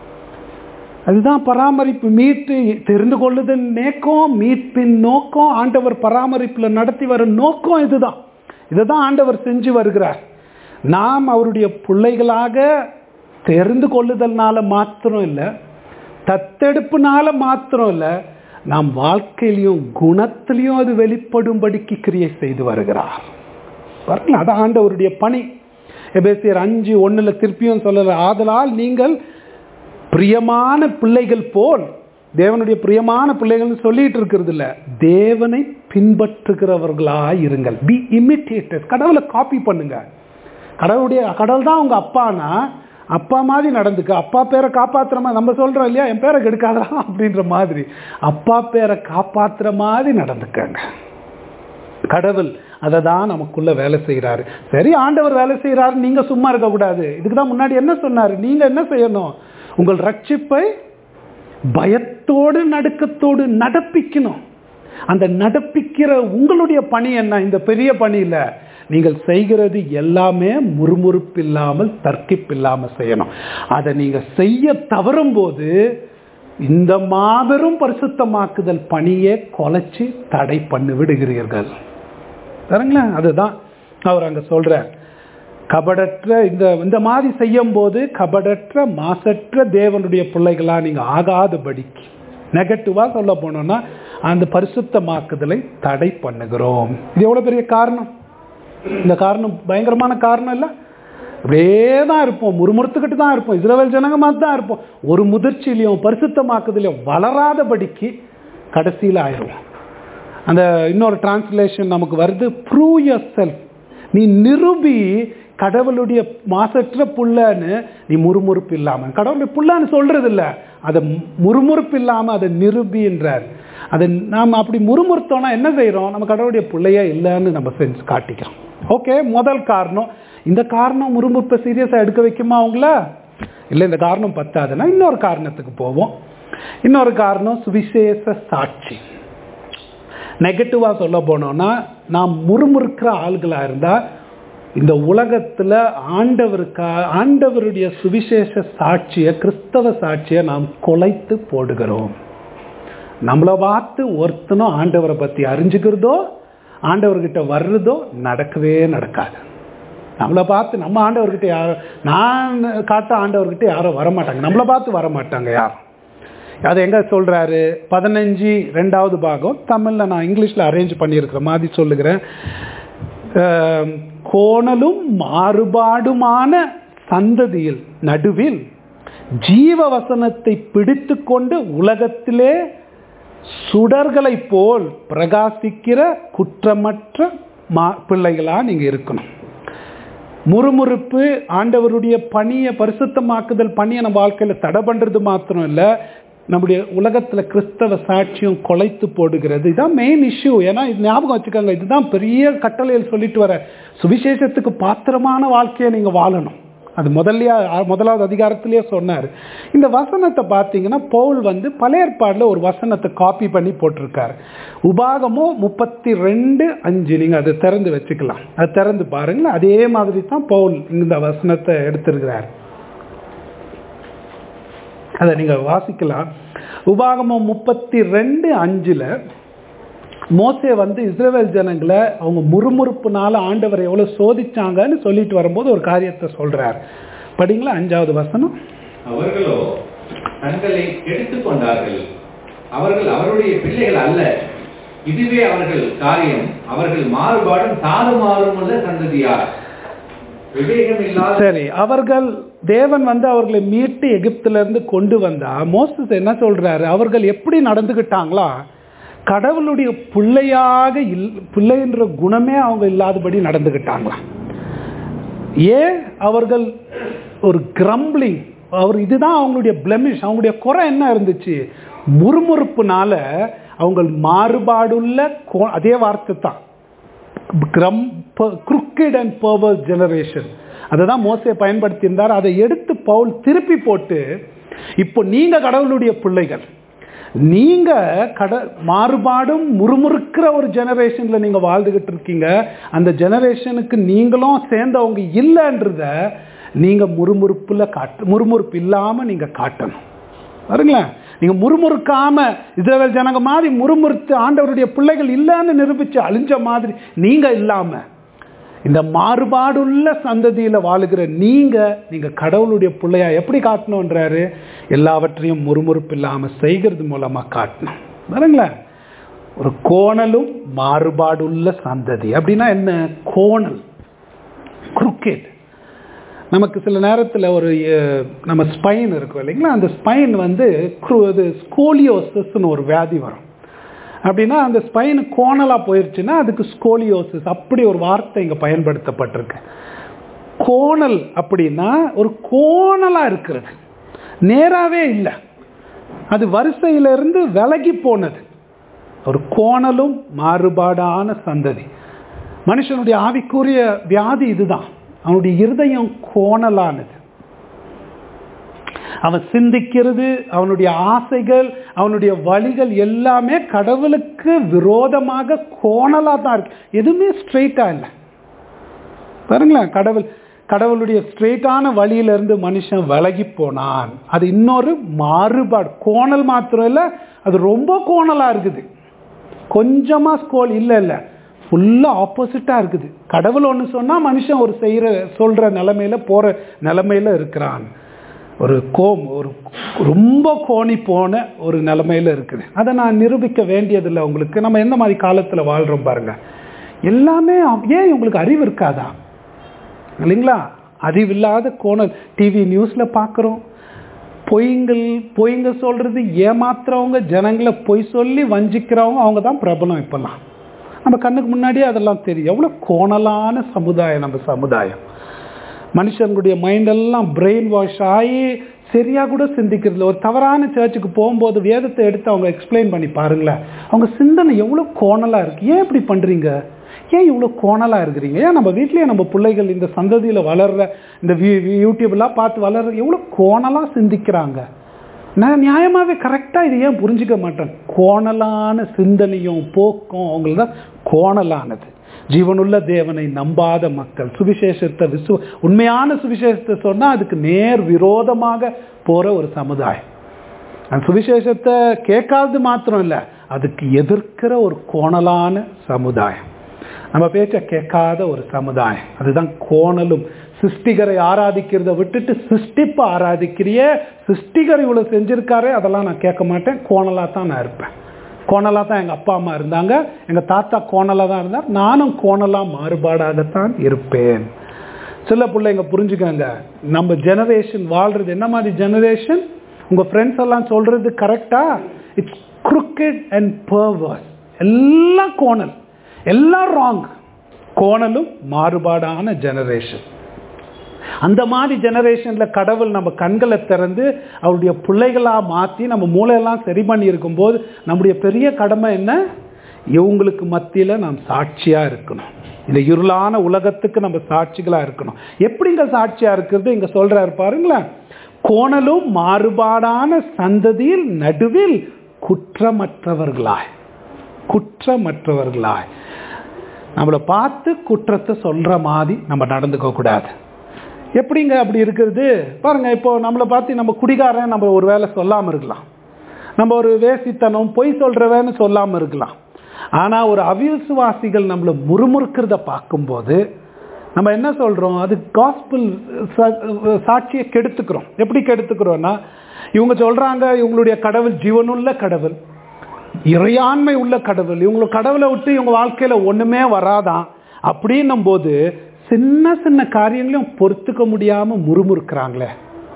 அதுதான் பராமரிப்பு மீட்டு தெரிந்து கொள்ளுதல் நேக்கம் மீட்பின் நோக்கம் ஆண்டவர் பராமரிப்பில் நடத்தி வரும் நோக்கம் இதுதான் இதை தான் ஆண்டவர் செஞ்சு வருகிறார் நாம் அவருடைய பிள்ளைகளாக தெரிந்து கொள்ளுதல்னால மாத்திரம் இல்லை தத்தெடுப்புனால மாத்திரம் இல்லை நாம் வாழ்க்கையிலையும் குணத்திலையும் அது வெளிப்படும்படிக்கு கிரியை செய்து வருகிறார் வரல அது ஆண்டவருடைய பணி எபேசியர் அஞ்சு ஒன்றில் திருப்பியும் சொல்லல ஆதலால் நீங்கள் பிரியமான பிள்ளைகள் போல் தேவனுடைய பிரியமான பிள்ளைகள்னு சொல்லிட்டு இருக்கிறது இல்ல தேவனை பின்பற்றுகிறவர்களாய் இருங்கள் பி இமிட்டேட்டர் கடவுளை காப்பி பண்ணுங்க கடவுளுடைய கடவுள் தான் உங்க அப்பானா அப்பா மாதிரி நடந்துக்க அப்பா பேரை காப்பாத்துற மாதிரி நம்ம சொல்றோம் இல்லையா என் பேரை கெடுக்காதா அப்படின்ற மாதிரி அப்பா பேரை காப்பாத்துற மாதிரி நடந்துக்கங்க கடவுள் அதை தான் நமக்குள்ள வேலை செய்கிறாரு சரி ஆண்டவர் வேலை செய்கிறாரு நீங்க சும்மா இருக்கக்கூடாது இதுக்கு தான் முன்னாடி என்ன சொன்னாரு நீங்க என்ன செய்யணும் உங்கள் ரட்சிப்பை பயத்தோடு நடுக்கத்தோடு நடப்பிக்கணும் அந்த நடப்பிக்கிற உங்களுடைய பணி என்ன இந்த பெரிய பணியில் நீங்கள் செய்கிறது எல்லாமே முறுமுறுப்பு இல்லாமல் தர்க்கிப்பு இல்லாமல் செய்யணும் அதை நீங்க செய்ய தவறும் போது இந்த மாபெரும் பரிசுத்தமாக்குதல் பணியை கொலைச்சு தடை பண்ணி விடுகிறீர்கள் சரிங்களா அதுதான் அவர் அங்க சொல்றார் கபடற்ற இந்த இந்த மாதிரி செய்யும் போது கபடற்ற மாசற்ற தேவனுடைய பிள்ளைகளா நீங்க ஆகாதபடிக்கு நெகட்டிவா சொல்ல போனோம்னா அந்த பரிசுத்தமாக்குதலை தடை பண்ணுகிறோம் இது எவ்வளவு பெரிய காரணம் இந்த காரணம் பயங்கரமான காரணம் இல்லை அப்படியே தான் இருப்போம் முறுமுறுத்துக்கிட்டு தான் இருப்போம் இஸ்ரவேல் ஜனங்க மாதிரி தான் இருப்போம் ஒரு முதிர்ச்சியிலையும் பரிசுத்தமாக்குதலையும் வளராதபடிக்கு கடைசியில் ஆயிடுவோம் அந்த இன்னொரு டிரான்ஸ்லேஷன் நமக்கு வருது ப்ரூவ் யர் செல்ஃப் நீ நிரூபி கடவுளுடைய மாசற்ற புள்ளன்னு நீ முறுமுறுப்பு இல்லாம கடவுளுடைய புள்ளன்னு சொல்றது இல்ல அதை முறுமுறுப்பு இல்லாம அதை நிரூபின்றார் அதை நாம் அப்படி முறுமுறுத்தோம்னா என்ன செய்றோம் நம்ம கடவுளுடைய பிள்ளையே இல்லைன்னு நம்ம செஞ்சு காட்டிக்கிறோம் ஓகே முதல் காரணம் இந்த காரணம் முறுமுறுப்பை சீரியஸா எடுக்க வைக்குமா அவங்கள இல்லை இந்த காரணம் பத்தாதுன்னா இன்னொரு காரணத்துக்கு போவோம் இன்னொரு காரணம் சுவிசேஷ சாட்சி நெகட்டிவாக சொல்ல போனோம்னா நாம் முறுமுறுக்கிற ஆள்களாக இருந்தால் இந்த உலகத்தில் ஆண்டவருக்கா ஆண்டவருடைய சுவிசேஷ சாட்சியை கிறிஸ்தவ சாட்சியை நாம் கொலைத்து போடுகிறோம் நம்மளை பார்த்து ஒருத்தனும் ஆண்டவரை பற்றி அறிஞ்சுக்கிறதோ ஆண்டவர்கிட்ட வர்றதோ நடக்கவே நடக்காது நம்மளை பார்த்து நம்ம ஆண்டவர்கிட்ட யாரும் நான் காட்ட ஆண்டவர்கிட்ட யாரும் வரமாட்டாங்க நம்மளை பார்த்து வரமாட்டாங்க யாரும் அது எங்க சொல்றாரு பதினஞ்சு ரெண்டாவது பாகம் தமிழ்ல நான் இங்கிலீஷ்ல அரேஞ்ச் பண்ணியிருக்கிற மாதிரி சொல்லுகிறேன் அஹ், கோணலும் மாறுபாடுமான சந்ததியில் நடுவில் ஜீவ வசனத்தை பிடித்து கொண்டு உலகத்திலே சுடர்களைப் போல் பிரகாசிக்கிற குற்றமற்ற மா பிள்ளைகளா நீங்க இருக்கணும் முறுமுறுப்பு ஆண்டவருடைய பணியை பரிசுத்தமாக்குதல் பணியை நம்ம வாழ்க்கையில் தடை பண்ணுறது மாத்திரம் இல்லை நம்முடைய உலகத்தில் கிறிஸ்தவ சாட்சியம் கொலைத்து போடுகிறது இதுதான் மெயின் இஷ்யூ ஏன்னா இது ஞாபகம் வச்சுக்கோங்க இதுதான் பெரிய கட்டளையில் சொல்லிட்டு வர சுவிசேஷத்துக்கு பாத்திரமான வாழ்க்கையை நீங்கள் வாழணும் அது முதல்லயே முதலாவது அதிகாரத்திலேயே சொன்னார் இந்த வசனத்தை பார்த்தீங்கன்னா பவுல் வந்து பழைய ஏற்பாடில் ஒரு வசனத்தை காப்பி பண்ணி போட்டிருக்காரு உபாகமும் முப்பத்தி ரெண்டு அஞ்சு நீங்கள் அதை திறந்து வச்சுக்கலாம் அது திறந்து பாருங்களேன் அதே மாதிரி தான் பவுல் இந்த வசனத்தை எடுத்திருக்கிறார் அதை நீங்கள் வாசிக்கலாம் உபாகமம் முப்பத்தி ரெண்டு அஞ்சில் மோசே வந்து இஸ்ரேல் ஜனங்களை அவங்க முறுமுறுப்புனால ஆண்டவரை எவ்வளோ சோதிச்சாங்கன்னு சொல்லிட்டு வரும்போது ஒரு காரியத்தை சொல்றார் படிங்களா அஞ்சாவது வசனம் அவர்களோ தங்களை கெடுத்துக் கொண்டார்கள் அவர்கள் அவருடைய பிள்ளைகள் அல்ல இதுவே அவர்கள் காரியம் அவர்கள் மாறுபாடும் தாறுமாறும் உள்ள சந்ததியார் விவேகம் இல்லாத சரி அவர்கள் தேவன் வந்து அவர்களை மீட்டு எகிப்துல இருந்து கொண்டு வந்தா மோசஸ் என்ன சொல்றாரு அவர்கள் எப்படி நடந்துகிட்டாங்களா கடவுளுடைய பிள்ளையாக இல் பிள்ளைன்ற குணமே அவங்க இல்லாதபடி நடந்துகிட்டாங்களா ஏன் அவர்கள் ஒரு கிரம்பிளிங் அவர் இதுதான் அவங்களுடைய பிளமிஷ் அவங்களுடைய குறை என்ன இருந்துச்சு முறுமுறுப்புனால அவங்க மாறுபாடுள்ள கோ- அதே வார்த்தை தான் கிரம் குருக்கெட் அண்ட் பர்வஸ் ஜெனரேஷன் அதை தான் மோசே பயன்படுத்தியிருந்தார் அதை எடுத்து பவுல் திருப்பி போட்டு இப்போ நீங்க கடவுளுடைய பிள்ளைகள் நீங்க கட மாறுபாடும் முறுமுறுக்கிற ஒரு ஜெனரேஷன்ல நீங்க வாழ்ந்துகிட்டு இருக்கீங்க அந்த ஜெனரேஷனுக்கு நீங்களும் சேர்ந்தவங்க இல்லைன்றத நீங்க முறுமுறுப்புல காட்டு முறுமுறுப்பு இல்லாம நீங்க காட்டணும் பாருங்களேன் நீங்க முறுமுறுக்காம இஸ்ரவேல் ஜனங்க மாதிரி முறுமுறுத்து ஆண்டவருடைய பிள்ளைகள் இல்லைன்னு நிரூபிச்சு அழிஞ்ச மாதிரி நீங்க இல்லாம இந்த மாறுபாடுள்ள சந்ததியில வாழுகிற நீங்க நீங்க கடவுளுடைய பிள்ளையா எப்படி காட்டணுன்றாரு எல்லாவற்றையும் முறுமுறுப்பு இல்லாம செய்கிறது மூலமா காட்டணும் பாருங்களேன் ஒரு கோணலும் மாறுபாடுள்ள சந்ததி அப்படின்னா என்ன கோணல் குறுக்கேட் நமக்கு சில நேரத்தில் ஒரு அஹ், நம்ம ஸ்பைன் இருக்கும் இல்லைங்களா அந்த ஸ்பைன் வந்து க்ரு- இது ஸ்கோலியோசிஸ்னு ஒரு வியாதி வரும் அப்படின்னா அந்த ஸ்பைன் கோணலாக போயிருச்சுன்னா அதுக்கு ஸ்கோலியோசிஸ் அப்படி ஒரு வார்த்தை இங்கே பயன்படுத்தப்பட்டிருக்கு கோணல் அப்படின்னா ஒரு கோணலாக இருக்கிறது நேராகவே இல்லை அது வரிசையிலிருந்து விலகி போனது ஒரு கோணலும் மாறுபாடான சந்ததி மனுஷனுடைய ஆவிக்குரிய வியாதி இதுதான் அவனுடைய இருதயம் கோணலானது அவன் சிந்திக்கிறது அவனுடைய ஆசைகள் அவனுடைய வழிகள் எல்லாமே கடவுளுக்கு விரோதமாக கோணலா தான் இருக்கு எதுவுமே ஸ்ட்ரெயிட்டா இல்லை பாருங்களேன் கடவுள் கடவுளுடைய ஸ்ட்ரெயிட்டான வழியிலிருந்து மனுஷன் விலகி போனான் அது இன்னொரு மாறுபாடு கோணல் மாத்திரம் இல்லை அது ரொம்ப கோணலா இருக்குது கொஞ்சமா ஸ்கோல் இல்லை இல்லை ஃபுல்லாக ஆப்போசிட்டாக இருக்குது கடவுள் ஒன்று சொன்னால் மனுஷன் ஒரு செய்கிற சொல்கிற நிலமையில போகிற நிலமையில இருக்கிறான் ஒரு கோம் ஒரு ரொம்ப கோணி போன ஒரு நிலமையில இருக்குது அதை நான் நிரூபிக்க வேண்டியதில்லை உங்களுக்கு நம்ம எந்த மாதிரி காலத்தில் வாழ்கிறோம் பாருங்க எல்லாமே ஏன் உங்களுக்கு அறிவு இருக்காதா இல்லைங்களா அறிவில்லாத கோணல் டிவி நியூஸ்ல பார்க்குறோம் பொய்ங்கள் பொய்ங்க சொல்றது ஏமாத்துறவங்க ஜனங்களை பொய் சொல்லி வஞ்சிக்கிறவங்க அவங்க தான் பிரபலம் இப்பெல்லாம் நம்ம கண்ணுக்கு முன்னாடியே அதெல்லாம் தெரியும் எவ்வளோ கோணலான சமுதாயம் நம்ம சமுதாயம் மனுஷங்களுடைய மைண்டெல்லாம் பிரெயின் வாஷ் ஆகி சரியா கூட சிந்திக்கிறது ஒரு தவறான சர்ச்சுக்கு போகும்போது வேதத்தை எடுத்து அவங்க எக்ஸ்பிளைன் பண்ணி பாருங்களேன் அவங்க சிந்தனை எவ்வளோ கோணலாக இருக்கு ஏன் இப்படி பண்ணுறீங்க ஏன் இவ்வளோ கோணலாக இருக்கிறீங்க ஏன் நம்ம வீட்லேயே நம்ம பிள்ளைகள் இந்த சந்ததியில் வளர்ற இந்த யூடியூப்லாம் பார்த்து வளர்ற எவ்வளோ கோணலாக சிந்திக்கிறாங்க நான் நியாயமாகவே கரெக்டாக இது ஏன் புரிஞ்சுக்க மாட்டேன் கோணலான சிந்தனையும் போக்கும் அவங்களுக்கு தான் கோணலானது ஜீவனுள்ள தேவனை நம்பாத மக்கள் சுவிசேஷத்தை விசு உண்மையான சுவிசேஷத்தை சொன்னால் அதுக்கு நேர் விரோதமாக போகிற ஒரு சமுதாயம் அந்த சுவிசேஷத்தை கேட்காதது மாத்திரம் இல்லை அதுக்கு எதிர்க்கிற ஒரு கோணலான சமுதாயம் நம்ம பேச்ச கேட்காத ஒரு சமுதாயம் அதுதான் கோணலும் சிருஷ்டிகரை ஆராதிக்கிறத விட்டுட்டு சிருஷ்டிப்பை ஆராதிக்கிறிய சிருஷ்டிகர் இவ்வளோ செஞ்சிருக்காரு அதெல்லாம் நான் கேட்க மாட்டேன் கோணலாக தான் நான் இருப்பேன் கோணலாக தான் எங்கள் அப்பா அம்மா இருந்தாங்க எங்கள் தாத்தா கோணலாக தான் இருந்தார் நானும் கோணலாக மாறுபாடாகத்தான் இருப்பேன் சில பிள்ளைங்க புரிஞ்சுக்கங்க நம்ம ஜெனரேஷன் வாழ்றது என்ன மாதிரி ஜெனரேஷன் உங்கள் ஃப்ரெண்ட்ஸ் எல்லாம் சொல்றது கரெக்டா இட்ஸ் குருக்கெட் அண்ட் பர்வர்ஸ் எல்லாம் கோணல் எல்லாம் ராங் கோணலும் மாறுபாடான ஜெனரேஷன் அந்த மாதிரி ஜெனரேஷன்ல கடவுள் நம்ம கண்களை திறந்து அவருடைய பிள்ளைகளா மாற்றி நம்ம மூளையெல்லாம் சரி பண்ணி இருக்கும்போது நம்முடைய பெரிய கடமை என்ன இவங்களுக்கு மத்தியில் நாம் சாட்சியா இருக்கணும் இந்த இருளான உலகத்துக்கு நம்ம சாட்சிகளா இருக்கணும் எப்படிங்க சாட்சியா இருக்கிறது இங்க சொல்றாரு பாருங்களேன் கோணலும் மாறுபாடான சந்ததியில் நடுவில் குற்றமற்றவர்களாய் குற்றமற்றவர்களாய் நம்மளை பார்த்து குற்றத்தை சொல்ற மாதிரி நம்ம நடந்துக்க கூடாது எப்படிங்க அப்படி இருக்கிறது பாருங்க இப்போ நம்மளை பார்த்து நம்ம குடிகாரன் நம்ம ஒரு வேலை சொல்லாமல் இருக்கலாம் நம்ம ஒரு வேசித்தனம் பொய் சொல்றவன்னு சொல்லாமல் இருக்கலாம் ஆனால் ஒரு அவிசுவாசிகள் நம்மளை முறுமுறுக்கிறத பார்க்கும்போது நம்ம என்ன சொல்கிறோம் அது காஸ்பிள் சாட்சியை கெடுத்துக்கிறோம் எப்படி கெடுத்துக்கிறோன்னா இவங்க சொல்கிறாங்க இவங்களுடைய கடவுள் ஜீவனுள்ள கடவுள் இறையாண்மை உள்ள கடவுள் இவங்க கடவுளை விட்டு இவங்க வாழ்க்கையில் ஒன்றுமே வராதான் அப்படின்னும் போது சின்ன சின்ன காரியங்களையும் பொறுத்துக்க முடியாம முறுமுறுக்கிறாங்களே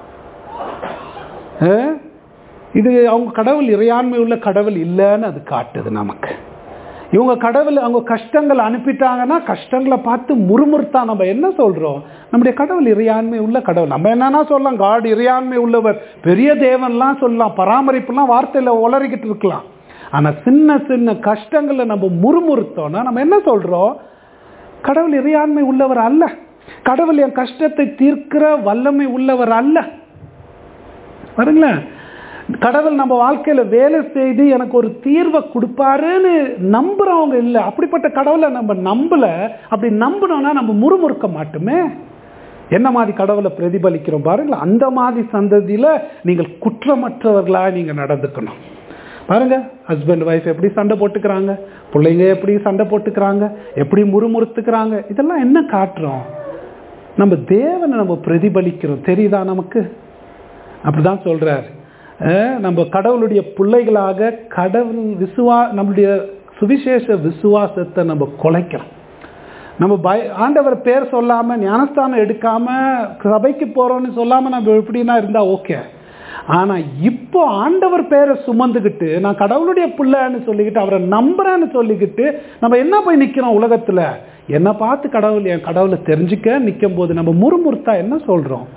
இது அவங்க கடவுள் இறையாண்மை உள்ள கடவுள் இல்லைன்னு அது காட்டுது நமக்கு இவங்க கடவுள் அவங்க கஷ்டங்கள் அனுப்பிட்டாங்கன்னா கஷ்டங்களை பார்த்து முறுமுறுத்தா நம்ம என்ன சொல்றோம் நம்முடைய கடவுள் இறையாண்மை உள்ள கடவுள் நம்ம என்னன்னா சொல்லலாம் காட் இறையாண்மை உள்ளவர் பெரிய தேவன்லாம் சொல்லலாம் பராமரிப்புலாம் வார்த்தையில உளறிக்கிட்டு இருக்கலாம் ஆனா சின்ன சின்ன கஷ்டங்களை நம்ம முறுமுறுத்தோம்னா நம்ம என்ன சொல்றோம் கடவுள் இறையாண்மை உள்ளவர் அல்ல கடவுள் என் கஷ்டத்தை தீர்க்கிற வல்லமை உள்ளவர் அல்ல பாருங்களேன் கடவுள் நம்ம வாழ்க்கையில வேலை செய்து எனக்கு ஒரு தீர்வை கொடுப்பாருன்னு நம்புறவங்க இல்லை அப்படிப்பட்ட கடவுளை நம்ம நம்பல அப்படி நம்பினோம்னா நம்ம முறுமுறுக்க மாட்டோமே என்ன மாதிரி கடவுளை பிரதிபலிக்கிறோம் பாருங்களேன் அந்த மாதிரி சந்ததியில நீங்கள் குற்றமற்றவர்களா நீங்க நடந்துக்கணும் பாருங்க ஹஸ்பண்ட் ஒய்ஃப் எப்படி சண்டை போட்டுக்கிறாங்க பிள்ளைங்க எப்படி சண்டை போட்டுக்கிறாங்க எப்படி முறுமுறுத்துக்கிறாங்க இதெல்லாம் என்ன காட்டுறோம் நம்ம தேவனை நம்ம பிரதிபலிக்கிறோம் தெரியுதா நமக்கு அப்படிதான் சொல்றாரு நம்ம கடவுளுடைய பிள்ளைகளாக கடவுள் விசுவா நம்மளுடைய சுவிசேஷ விசுவாசத்தை நம்ம குலைக்கிறோம் நம்ம பய ஆண்டவர் பேர் சொல்லாம ஞானஸ்தானம் எடுக்காம சபைக்கு போறோம்னு சொல்லாம நம்ம எப்படின்னா இருந்தா ஓகே ஆனா இப்போ ஆண்டவர் பேரை சுமந்துக்கிட்டு நான் கடவுளுடைய பிள்ளைன்னு சொல்லிக்கிட்டு அவரை நம்புறேன்னு சொல்லிக்கிட்டு நம்ம என்ன போய் நிக்கிறோம் உலகத்துல என்ன பார்த்து கடவுள் என் கடவுளை தெரிஞ்சுக்க நிற்கும் போது நம்ம முறுமுறுத்தா என்ன சொல்றோம்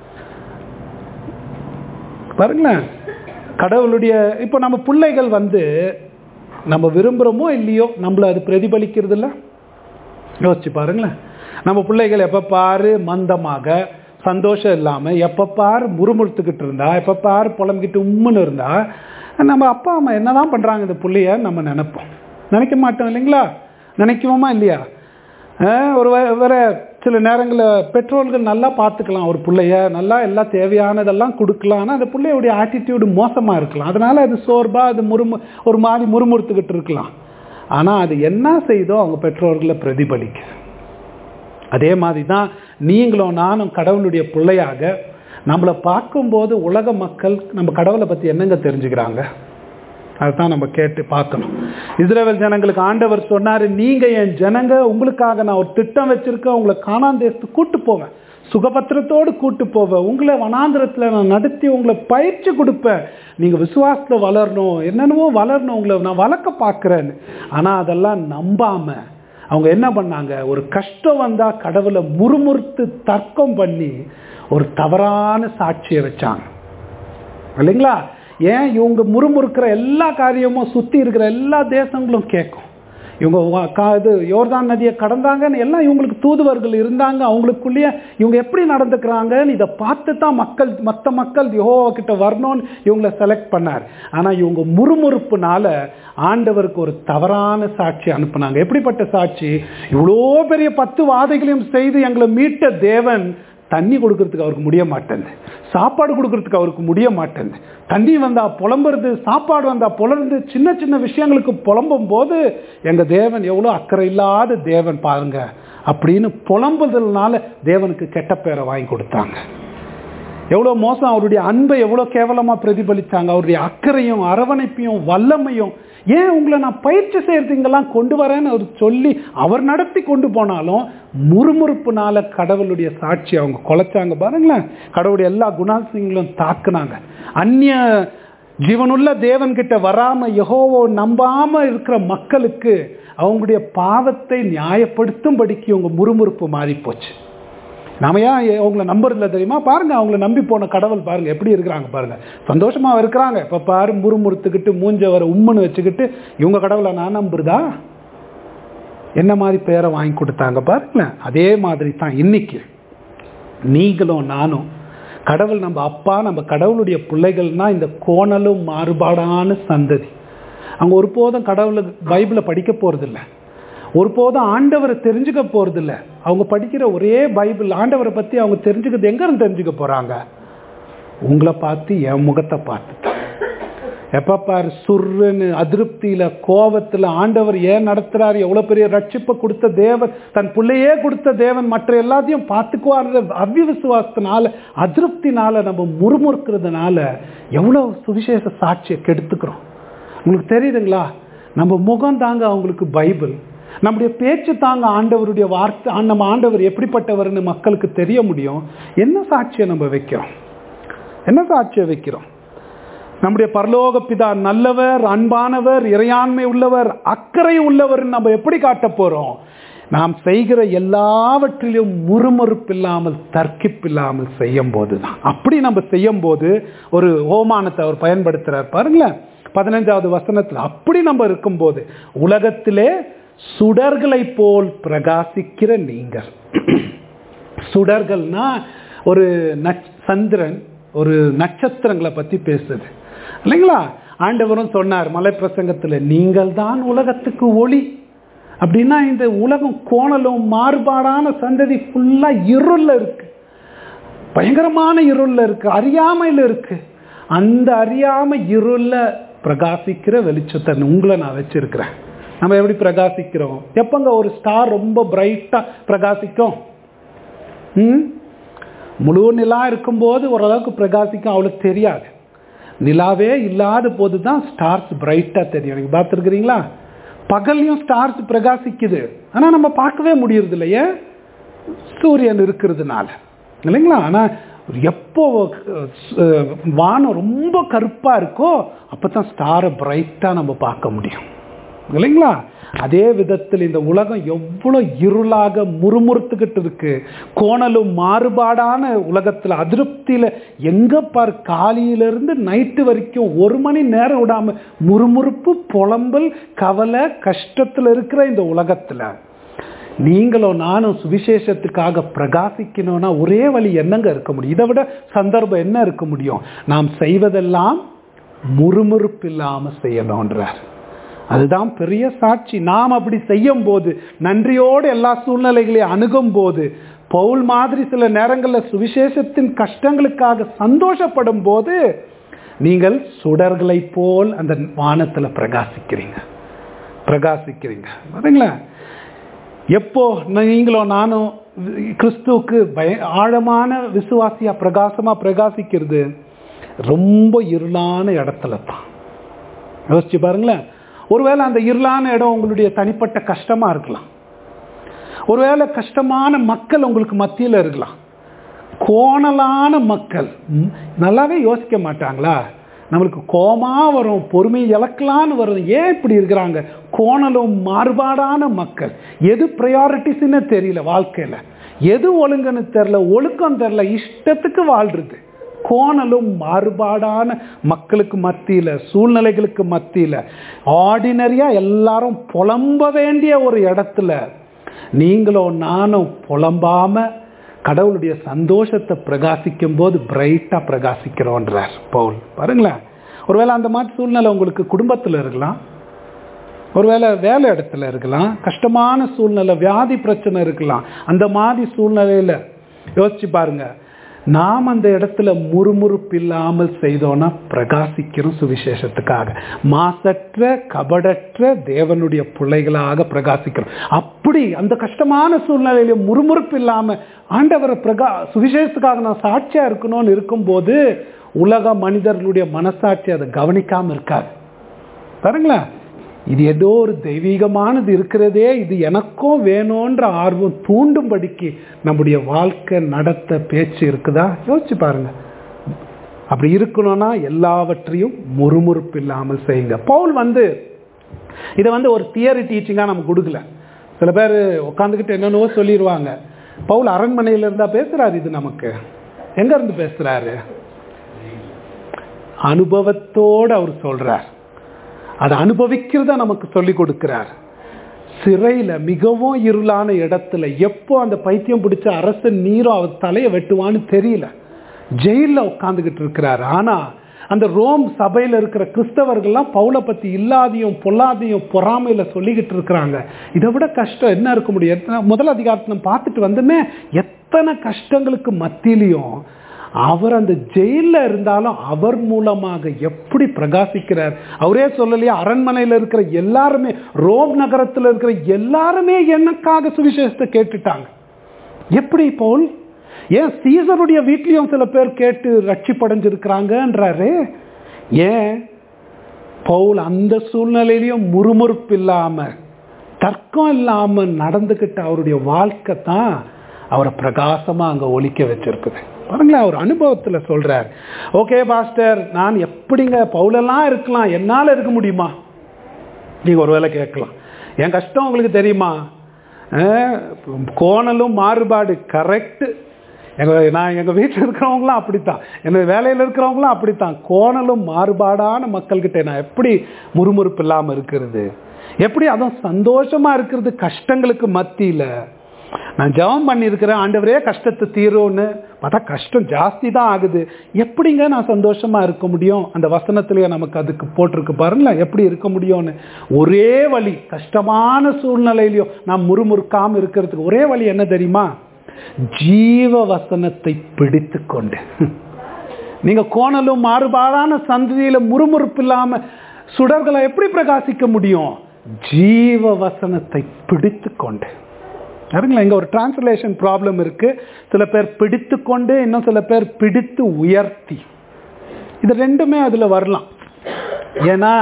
பாருங்களேன் கடவுளுடைய இப்போ நம்ம பிள்ளைகள் வந்து நம்ம விரும்புகிறோமோ இல்லையோ நம்மள அது பிரதிபலிக்கிறது இல்லை யோசிச்சு பாருங்களேன் நம்ம பிள்ளைகள் எப்போ பாரு மந்தமாக சந்தோஷம் இல்லாமல் எப்போ பார் முறுமுறுத்துக்கிட்டு இருந்தா எப்போ பார் புலம்பிக்கிட்டு உம்முன்னு இருந்தா நம்ம அப்பா அம்மா என்னதான் பண்ணுறாங்க இந்த பிள்ளைய நம்ம நினைப்போம் நினைக்க மாட்டோம் இல்லைங்களா நினைக்குவோமா இல்லையா ஒரு வேற சில நேரங்களில் பெற்றோர்கள் நல்லா பார்த்துக்கலாம் ஒரு பிள்ளைய நல்லா எல்லாம் தேவையானதெல்லாம் கொடுக்கலாம் ஆனால் அந்த பிள்ளையோடைய ஆட்டிடியூடு மோசமாக இருக்கலாம் அதனால அது சோர்பா அது முறுமு ஒரு மாதிரி முறுமுறுத்துக்கிட்டு இருக்கலாம் ஆனால் அது என்ன செய்தோ அவங்க பெற்றோர்களை பிரதிபலிக்க அதே மாதிரி தான் நீங்களும் நானும் கடவுளுடைய பிள்ளையாக நம்மளை பார்க்கும்போது உலக மக்கள் நம்ம கடவுளை பற்றி என்னங்க தெரிஞ்சுக்கிறாங்க அதுதான் நம்ம கேட்டு பார்க்கணும் இஸ்ரேல் ஜனங்களுக்கு ஆண்டவர் சொன்னாரு நீங்க என் ஜனங்க உங்களுக்காக நான் ஒரு திட்டம் வச்சிருக்கேன் உங்களை காணாந்தேசத்துக்கு கூட்டு போவேன் சுகபத்திரத்தோடு கூட்டு போவேன் உங்களை வனாந்திரத்தில் நான் நடத்தி உங்களை பயிற்சி கொடுப்பேன் நீங்கள் விசுவாசத்தில் வளரணும் என்னென்னவோ வளரணும் உங்களை நான் வளர்க்க பார்க்குறேன்னு ஆனால் அதெல்லாம் நம்பாம அவங்க என்ன பண்ணாங்க ஒரு கஷ்டம் வந்தால் கடவுளை முறுமுறுத்து தர்க்கம் பண்ணி ஒரு தவறான சாட்சியை வச்சாங்க இல்லைங்களா ஏன் இவங்க முறுமுறுக்கிற எல்லா காரியமும் சுற்றி இருக்கிற எல்லா தேசங்களும் கேட்கும் இவங்க வ- கா- இது யோர்தான் நதியை கடந்தாங்கன்னு எல்லாம் இவங்களுக்கு தூதுவர்கள் இருந்தாங்க அவங்களுக்குள்ளேயே இவங்க எப்படி நடந்துக்கிறாங்கன்னு இதை பார்த்து தான் மக்கள் மற்ற மக்கள் யெகோவா கிட்ட வரணும்னு இவங்களை செலக்ட் பண்ணார் ஆனால் இவங்க முறுமுறுப்புனால ஆண்டவருக்கு ஒரு தவறான சாட்சி அனுப்புனாங்க எப்படிப்பட்ட சாட்சி இவ்வளோ பெரிய பத்து வாதைகளையும் செய்து எங்களை மீட்ட தேவன் தண்ணி கொடுக்கறதுக்கு அவருக்கு முடிய மாட்டேங்குது சாப்பாடு கொடுக்கறதுக்கு அவருக்கு முடிய மாட்டேங்குது தண்ணி வந்தா புலம்புறது சாப்பாடு வந்தா புலர்ந்து சின்ன சின்ன விஷயங்களுக்கு புலம்பும் போது எங்க தேவன் எவ்வளோ அக்கறை இல்லாத தேவன் பாருங்க அப்படின்னு புலம்புதல்னால தேவனுக்கு கெட்ட பேரை வாங்கி கொடுத்தாங்க எவ்வளோ மோசம் அவருடைய அன்பை எவ்வளோ கேவலமாக பிரதிபலித்தாங்க அவருடைய அக்கறையும் அரவணைப்பையும் வல்லமையும் ஏன் உங்களை நான் பயிற்சி செய்யறதுங்கெல்லாம் கொண்டு வரேன்னு அவர் சொல்லி அவர் நடத்தி கொண்டு போனாலும் முறுமுறுப்புனால கடவுளுடைய சாட்சி அவங்க குலைச்சாங்க பாருங்களேன் கடவுளுடைய எல்லா குணாசிங்களும் தாக்குனாங்க அந்நிய ஜீவனுள்ள தேவன்கிட்ட வராம யெகோவோ நம்பாம இருக்கிற மக்களுக்கு அவங்களுடைய பாவத்தை நியாயப்படுத்தும்படிக்கு இவங்க முறுமுறுப்பு மாறி போச்சு நாம ஏன் அவங்கள நம்புறதில்ல தெரியுமா பாருங்க அவங்கள நம்பி போன கடவுள் பாருங்க எப்படி இருக்கிறாங்க பாருங்க சந்தோஷமா இருக்கிறாங்க இப்ப பாரு முறுமுறுத்துக்கிட்டு மூஞ்ச வர உம்முன்னு வச்சுக்கிட்டு இவங்க கடவுளை நான் நம்புறதா என்ன மாதிரி பேரை வாங்கி கொடுத்தாங்க பாருங்களேன் அதே மாதிரி தான் இன்னைக்கு நீங்களும் நானும் கடவுள் நம்ம அப்பா நம்ம கடவுளுடைய பிள்ளைகள்னா இந்த கோணலும் மாறுபாடான சந்ததி அவங்க ஒருபோதும் கடவுளை பைபிளை படிக்க போறதில்ல ஒருபோதும் ஆண்டவரை தெரிஞ்சுக்க போறதில்ல அவங்க படிக்கிற ஒரே பைபிள் ஆண்டவரை பத்தி அவங்க தெரிஞ்சுக்கிறது எங்க இருந்து தெரிஞ்சுக்க போறாங்க உங்களை பார்த்து என் முகத்தை பார்த்து எப்ப பாரு சுருன்னு அதிருப்தியில கோபத்துல ஆண்டவர் ஏன் நடத்துறாரு எவ்வளவு பெரிய ரட்சிப்பை கொடுத்த தேவன் தன் பிள்ளையே கொடுத்த தேவன் மற்ற எல்லாத்தையும் பார்த்துக்குவார் அவ்விவிசுவாசத்தினால அதிருப்தினால நம்ம முறுமுறுக்கிறதுனால எவ்வளவு சுவிசேஷ சாட்சியை கெடுத்துக்கிறோம் உங்களுக்கு தெரியுதுங்களா நம்ம முகம் தாங்க அவங்களுக்கு பைபிள் நம்முடைய பேச்சு தாங்க ஆண்டவருடைய வார்த்தை ஆ- நம்ம ஆண்டவர் எப்படிப்பட்டவர்னு மக்களுக்கு தெரிய முடியும் என்ன சாட்சியை நம்ம வைக்கிறோம் என்ன சாட்சியை வைக்கிறோம் நம்முடைய பரலோக பிதா நல்லவர் அன்பானவர் இறையாண்மை உள்ளவர் அக்கறை உள்ளவர் நம்ம எப்படி காட்ட போறோம் நாம் செய்கிற எல்லாவற்றிலும் முறுமுறுப்பில்லாமல் தர்க்கிப்பில்லாமல் செய்யும் போதுதான் அப்படி நம்ம செய்யும் போது ஒரு ஓமானத்தை அவர் பயன்படுத்துறார் பாருங்களேன் பதினஞ்சாவது வசனத்தில் அப்படி நம்ம இருக்கும்போது உலகத்திலே சுடர்களை போல் பிரகாசிக்கிற நீங்கள் சுடர்கள்னா ஒரு நட்ச சந்திரன் ஒரு நட்சத்திரங்களை பத்தி பேசுது இல்லைங்களா ஆண்டவரும் சொன்னார் மலை பிரசங்கத்தில் நீங்கள் தான் உலகத்துக்கு ஒளி அப்படின்னா இந்த உலகம் கோணலும் மாறுபாடான சந்ததி ஃபுல்லா இருள்ல இருக்கு பயங்கரமான இருள்ல இருக்கு அறியாமையில இருக்கு அந்த அறியாம இருள்ல பிரகாசிக்கிற வெளிச்சத்தை உங்களை நான் வச்சிருக்கிறேன் நம்ம எப்படி பிரகாசிக்கிறோம் எப்பங்க ஒரு ஸ்டார் ரொம்ப பிரைட்டா பிரகாசிக்கும் ம் முழு நிலா இருக்கும்போது ஓரளவுக்கு பிரகாசிக்கும் அவளுக்கு தெரியாது நிலாவே இல்லாத போது தான் ஸ்டார்ஸ் பிரைட்டாக தெரியும் நீங்கள் பார்த்துருக்குறீங்களா பகல்லையும் ஸ்டார்ஸ் பிரகாசிக்குது ஆனால் நம்ம பார்க்கவே முடியறது இல்லையே சூரியன் இருக்கிறதுனால இல்லைங்களா ஆனால் எப்போ அஹ், வானம் ரொம்ப கருப்பாக இருக்கோ அப்போ தான் ஸ்டாரை பிரைட்டாக நம்ம பார்க்க முடியும் இல்லைங்களா அதே விதத்தில் இந்த உலகம் எவ்வளோ இருளாக முறுமுறுத்துக்கிட்டு இருக்கு கோணலும் மாறுபாடான உலகத்தில் அதிருப்தியில் எங்க பார் காலையிலிருந்து நைட்டு வரைக்கும் ஒரு மணி நேரம் விடாம முறுமுறுப்பு புலம்பல் கவலை கஷ்டத்தில் இருக்கிற இந்த உலகத்தில் நீங்களும் நானும் சுவிசேஷத்துக்காக பிரகாசிக்கணும்னா ஒரே வழி என்னங்க இருக்க முடியும் இதை விட சந்தர்ப்பம் என்ன இருக்க முடியும் நாம் செய்வதெல்லாம் முறுமுறுப்பு இல்லாம செய்யணும்ன்றார் அதுதான் பெரிய சாட்சி நாம் அப்படி செய்யும் போது நன்றியோடு எல்லா சூழ்நிலைகளையும் அணுகும் போது பவுல் மாதிரி சில நேரங்களில் சுவிசேஷத்தின் கஷ்டங்களுக்காக சந்தோஷப்படும் போது நீங்கள் சுடர்களை போல் அந்த வானத்தில் பிரகாசிக்கிறீங்க பிரகாசிக்கிறீங்க பாருங்களேன் எப்போ நீங்களும் நானும் கிறிஸ்துவுக்கு பய ஆழமான விசுவாசியா பிரகாசமா பிரகாசிக்கிறது ரொம்ப இருளான இடத்துல தான் யோசிச்சு பாருங்களேன் ஒருவேளை அந்த இருளான இடம் உங்களுடைய தனிப்பட்ட கஷ்டமா இருக்கலாம் ஒருவேளை கஷ்டமான மக்கள் உங்களுக்கு மத்தியில் இருக்கலாம் கோணலான மக்கள் ம், நல்லாவே யோசிக்க மாட்டாங்களா நம்மளுக்கு கோமா வரும் பொறுமை இழக்கலான்னு வரும் ஏன் இப்படி இருக்கிறாங்க கோணலும் மாறுபாடான மக்கள் எது ப்ரையாரிட்டிஸ்ன்னு தெரியல வாழ்க்கையில் எது ஒழுங்குன்னு தெரில ஒழுக்கம் தெரில இஷ்டத்துக்கு வாழ்றது கோணலும் மாறுபாடான மக்களுக்கு மத்தியில் சூழ்நிலைகளுக்கு மத்தியில் ஆர்டினரியாக எல்லாரும் புலம்ப வேண்டிய ஒரு இடத்துல நீங்களும் நானும் புலம்பாம கடவுளுடைய சந்தோஷத்தை பிரகாசிக்கும் போது பிரைட்டாக பிரகாசிக்கிறோன்றார் பவுல் பாருங்களேன் ஒருவேளை அந்த மாதிரி சூழ்நிலை உங்களுக்கு குடும்பத்தில் இருக்கலாம் ஒருவேளை வேலை இடத்துல இருக்கலாம் கஷ்டமான சூழ்நிலை வியாதி பிரச்சனை இருக்கலாம் அந்த மாதிரி சூழ்நிலையில் யோசிச்சு பாருங்க நாம் அந்த இடத்துல முறுமுறுப்பு இல்லாமல் செய்தோம்னா பிரகாசிக்கிறோம் சுவிசேஷத்துக்காக மாசற்ற கபடற்ற தேவனுடைய பிள்ளைகளாக பிரகாசிக்கிறோம் அப்படி அந்த கஷ்டமான சூழ்நிலையில முறுமுறுப்பு இல்லாம ஆண்டவரை பிரகா சுவிசேஷத்துக்காக நான் சாட்சியா இருக்கணும்னு இருக்கும்போது உலக மனிதர்களுடைய மனசாட்சி அதை கவனிக்காம இருக்காது பாருங்களேன் இது ஏதோ ஒரு தெய்வீகமானது இருக்கிறதே இது எனக்கும் வேணுன்ற ஆர்வம் தூண்டும்படிக்கு நம்முடைய வாழ்க்கை நடத்த பேச்சு இருக்குதா யோசிச்சு பாருங்க அப்படி இருக்கணும்னா எல்லாவற்றையும் முறுமுறுப்பு இல்லாமல் செய்யுங்க பவுல் வந்து இதை வந்து ஒரு தியரி டீச்சிங்காக நம்ம கொடுக்கல சில பேர் உட்காந்துக்கிட்டு என்னென்னவோ சொல்லிடுவாங்க பவுல் அரண்மனையில் இருந்தா பேசுறாரு இது நமக்கு எங்க இருந்து பேசுறாரு அனுபவத்தோடு அவர் சொல்றார் அதை அனுபவிக்கிறத நமக்கு சொல்லி கொடுக்கிறார் சிறையில் மிகவும் இருளான இடத்துல எப்போ அந்த பைத்தியம் பிடிச்ச அரசன் நீரோ அவர் தலையை வெட்டுவான்னு தெரியல ஜெயிலில் உட்காந்துக்கிட்டு இருக்கிறார் ஆனா அந்த ரோம் சபையில் இருக்கிற கிறிஸ்தவர்கள்லாம் பவுலை பத்தி இல்லாதையும் பொல்லாதையும் பொறாமையில சொல்லிக்கிட்டு இருக்கிறாங்க இதை விட கஷ்டம் என்ன இருக்க முடியும் எத்தனை- முதல் அதிகாரத்தை நம்ம பார்த்துட்டு வந்துமே எத்தனை கஷ்டங்களுக்கு மத்தியிலையும் அவர் அந்த ஜெயிலில் இருந்தாலும் அவர் மூலமாக எப்படி பிரகாசிக்கிறார் அவரே சொல்லலையா அரண்மனையில் இருக்கிற எல்லாருமே ரோம் நகரத்தில் இருக்கிற எல்லாருமே எனக்காக சுவிசேஷத்தை கேட்டுட்டாங்க எப்படி பவுல் ஏன் சீசருடைய வீட்லயும் சில பேர் கேட்டு ரட்சிப்படைஞ்சிருக்கிறாங்கன்றாரு ஏன் பவுல் அந்த சூழ்நிலையிலையும் முறுமுறுப்பு இல்லாம தர்க்கம் இல்லாம நடந்துக்கிட்ட அவருடைய வாழ்க்கை தான் அவரை பிரகாசமா அங்க ஒலிக்க வச்சிருக்குது பாருங்களேன் அவர் அனுபவத்துல சொல்றார் ஓகே பாஸ்டர் நான் எப்படிங்க பவுலெல்லாம் இருக்கலாம் என்னால இருக்க முடியுமா நீங்க ஒருவேளை கேட்கலாம் என் கஷ்டம் உங்களுக்கு தெரியுமா அஹ், கோணலும் மாறுபாடு கரெக்ட் எங்க நான் எங்க வீட்டில் இருக்கிறவங்களாம் அப்படித்தான் எங்க வேலையில் இருக்கிறவங்களாம் அப்படித்தான் கோணலும் மாறுபாடான மக்கள்கிட்ட நான் எப்படி முறுமுறுப்பு இல்லாம இருக்கிறது எப்படி அதுவும் சந்தோஷமா இருக்கிறது கஷ்டங்களுக்கு மத்தியில நான் ஜெபம் பண்ணியிருக்கிறேன் ஆண்டவரே கஷ்டத்தை தீரும்னு பார்த்தா கஷ்டம் ஜாஸ்தி தான் ஆகுது எப்படிங்க நான் சந்தோஷமா இருக்க முடியும் அந்த வசனத்திலேயே நமக்கு அதுக்கு போட்டிருக்கு பாருங்களேன் எப்படி இருக்க முடியும்னு ஒரே வழி கஷ்டமான சூழ்நிலையிலையும் நான் முறுமுறுக்காம இருக்கிறதுக்கு ஒரே வழி என்ன தெரியுமா ஜீவ வசனத்தை பிடித்து கொண்டு நீங்க கோணலும் மாறுபாடான சந்ததியில முறுமுறுப்பு இல்லாம சுடர்களை எப்படி பிரகாசிக்க முடியும் ஜீவ வசனத்தை பிடித்து கொண்டு பாருங்களேன் இங்க ஒரு டிரான்ஸ்லேஷன் ப்ராப்ளம் இருக்கு சில பேர் பிடித்து கொண்டு இன்னும் சில பேர் பிடித்து உயர்த்தி இது ரெண்டுமே அதுல வரலாம் ஏன்னா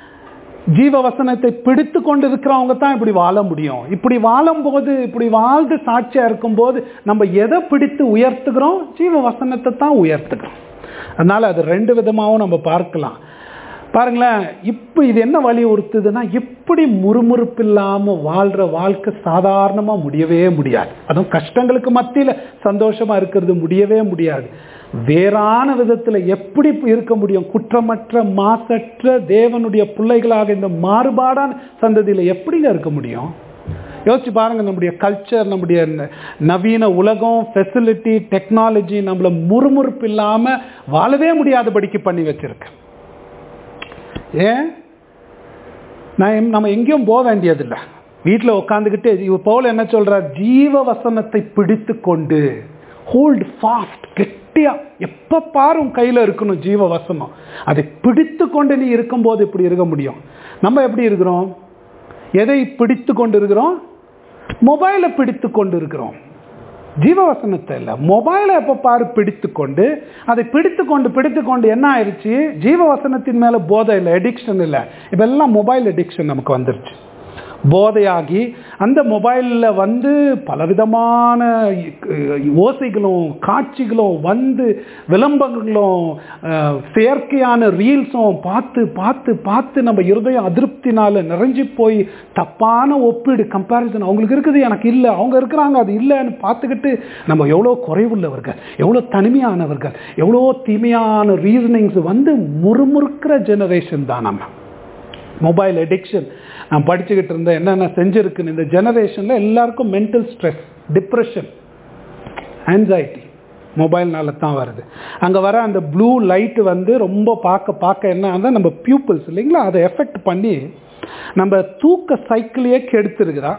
ஜீவ வசனத்தை பிடித்து கொண்டு இருக்கிறவங்க தான் இப்படி வாழ முடியும் இப்படி வாழும்போது இப்படி வாழ்ந்து சாட்சியா இருக்கும்போது நம்ம எதை பிடித்து உயர்த்துகிறோம் ஜீவ வசனத்தை தான் உயர்த்துகிறோம் அதனால அது ரெண்டு விதமாகவும் நம்ம பார்க்கலாம் பாருங்களேன் இப்போ இது என்ன வலியுறுத்துதுன்னா இப்படி முறுமுறுப்பு இல்லாம வாழ்ற வாழ்க்கை சாதாரணமா முடியவே முடியாது அதுவும் கஷ்டங்களுக்கு மத்தியில சந்தோஷமா இருக்கிறது முடியவே முடியாது வேறான விதத்துல எப்படி இருக்க முடியும் குற்றமற்ற மாசற்ற தேவனுடைய பிள்ளைகளாக இந்த மாறுபாடான சந்ததியில எப்படிங்க இருக்க முடியும் யோசிச்சு பாருங்க நம்முடைய கல்ச்சர் நம்முடைய ந- நவீன உலகம் ஃபெசிலிட்டி டெக்னாலஜி நம்மள முறுமுறுப்பு இல்லாம வாழவே முடியாதபடிக்கு பண்ணி வச்சிருக்கு ஏன் நான் எம்- நம்ம எங்கேயும் போக வேண்டியதில்லை வீட்டில் உட்காந்துக்கிட்டு இவ போல என்ன சொல்றார் ஜீவ வசனத்தை பிடித்து கொண்டு ஹோல்ட் ஃபாஸ்ட் கெட்டியா எப்ப பாரு உன் கையில இருக்கணும் ஜீவ வசனம் அதை பிடித்து கொண்டு நீ இருக்கும்போது இப்படி இருக்க முடியும் நம்ம எப்படி இருக்கிறோம் எதை பிடித்து கொண்டு இருக்கிறோம் மொபைலை பிடித்து கொண்டு இருக்கிறோம் ஜீவவசனத்தை இல்லை மொபைலை எப்போ பாரு பிடித்து கொண்டு அதை பிடித்து கொண்டு பிடித்து கொண்டு என்ன ஆயிடுச்சு ஜீவவசனத்தின் மேலே போதை இல்லை எடிக்ஷன் இல்லை இப்போ எல்லாம் மொபைல் எடிக்ஷன் நமக்கு வந்துருச்சு போதையாகி அந்த மொபைலில் வந்து பலவிதமான அஹ், ஓசைகளும் காட்சிகளும் வந்து விளம்பரங்களும் அஹ், செயற்கையான ரீல்ஸும் பார்த்து பார்த்து பார்த்து நம்ம இருதயம் அதிருப்தினால நிறைஞ்சு போய் தப்பான ஒப்பீடு கம்பேரிசன் அவங்களுக்கு இருக்குது எனக்கு இல்லை அவங்க இருக்கிறாங்க அது இல்லைன்னு பார்த்துக்கிட்டு நம்ம எவ்வளோ குறைவுள்ளவர்கள் எவ்வளோ தனிமையானவர்கள் எவ்வளோ தீமையான ரீசனிங்ஸ் வந்து முறுமுறுக்கிற ஜெனரேஷன் தான் நம்ம மொபைல் அடிக்ஷன் நான் படிச்சுக்கிட்டு இருந்தேன் என்னென்ன செஞ்சுருக்குன்னு இந்த ஜெனரேஷனில் எல்லாருக்கும் மென்டல் ஸ்ட்ரெஸ் டிப்ரெஷன் ஆன்சைட்டி மொபைல்னால தான் வருது அங்கே வர அந்த ப்ளூ லைட்டு வந்து ரொம்ப பார்க்க பார்க்க என்ன ஆகுது நம்ம பியூப்பிள்ஸ் இல்லைங்களா அதை எஃபெக்ட் பண்ணி நம்ம தூக்க சைக்கிளையே கெடுத்துருக்குதா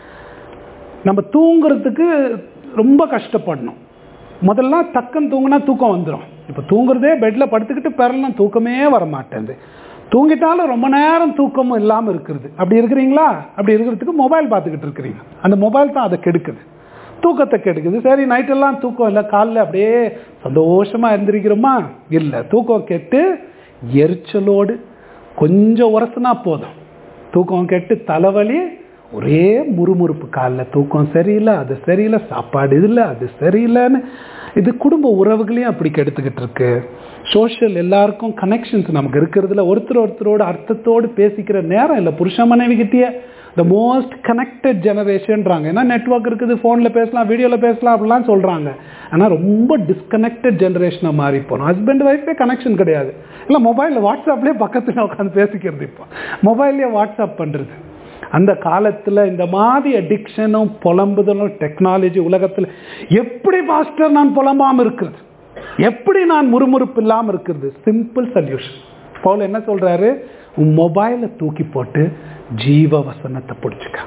நம்ம தூங்குறதுக்கு ரொம்ப கஷ்டப்படணும் முதல்ல டக்குன்னு தூங்கினா தூக்கம் வந்துடும் இப்போ தூங்குறதே பெட்டில் படுத்துக்கிட்டு பெறலாம் தூக்கமே வர மாட்டேங்குது தூங்கிட்டாலும் ரொம்ப நேரம் தூக்கமும் இல்லாமல் இருக்கிறது அப்படி இருக்கிறீங்களா அப்படி இருக்கிறதுக்கு மொபைல் பார்த்துக்கிட்டு இருக்கிறீங்க அந்த மொபைல் தான் அதை கெடுக்குது தூக்கத்தை கெடுக்குது சரி நைட்டெல்லாம் தூக்கம் இல்லை காலைல அப்படியே சந்தோஷமாக இருந்திருக்கிறோமா இல்லை தூக்கம் கெட்டு எரிச்சலோடு கொஞ்சம் உரசுனா போதும் தூக்கம் கெட்டு தலைவலி ஒரே முறுமுறுப்பு காலில் தூக்கம் சரியில்லை அது சரியில்லை சாப்பாடு இல்லை அது சரியில்லைன்னு இது குடும்ப உறவுகளையும் அப்படி கெடுத்துக்கிட்டு இருக்கு சோஷியல் எல்லாருக்கும் கனெக்ஷன்ஸ் நமக்கு இருக்கிறதுல ஒருத்தர் ஒருத்தரோட அர்த்தத்தோடு பேசிக்கிற நேரம் இல்லை புருஷ மனைவிகிட்டயே த மோஸ்ட் கனெக்டட் ஜெனரேஷன்றாங்க ஏன்னா நெட்ஒர்க் இருக்குது ஃபோனில் பேசலாம் வீடியோவில் பேசலாம் அப்படிலாம் சொல்கிறாங்க ஆனால் ரொம்ப டிஸ்கனெக்டட் ஜெனரேஷனாக மாறி போகணும் ஹஸ்பண்ட் ஒய்ஃபே கனெக்ஷன் கிடையாது இல்லை மொபைலில் வாட்ஸ்அப்லேயே பக்கத்தில் உட்காந்து பேசிக்கிறது இப்போ மொபைல்லேயே வாட்ஸ்அப் பண்ணுறது அந்த காலத்தில் இந்த மாதிரி அடிக்ஷனும் புலம்புதலும் டெக்னாலஜி உலகத்தில் எப்படி பாஸ்டர் நான் புலம்பாமல் இருக்கிறது எப்படி நான் முறுமுறுப்பு இல்லாமல் இருக்கிறது சிம்பிள் சொல்யூஷன் பவுல் என்ன சொல்றாரு உன் மொபைலை தூக்கி போட்டு ஜீவ வசனத்தை பிடிச்சிக்க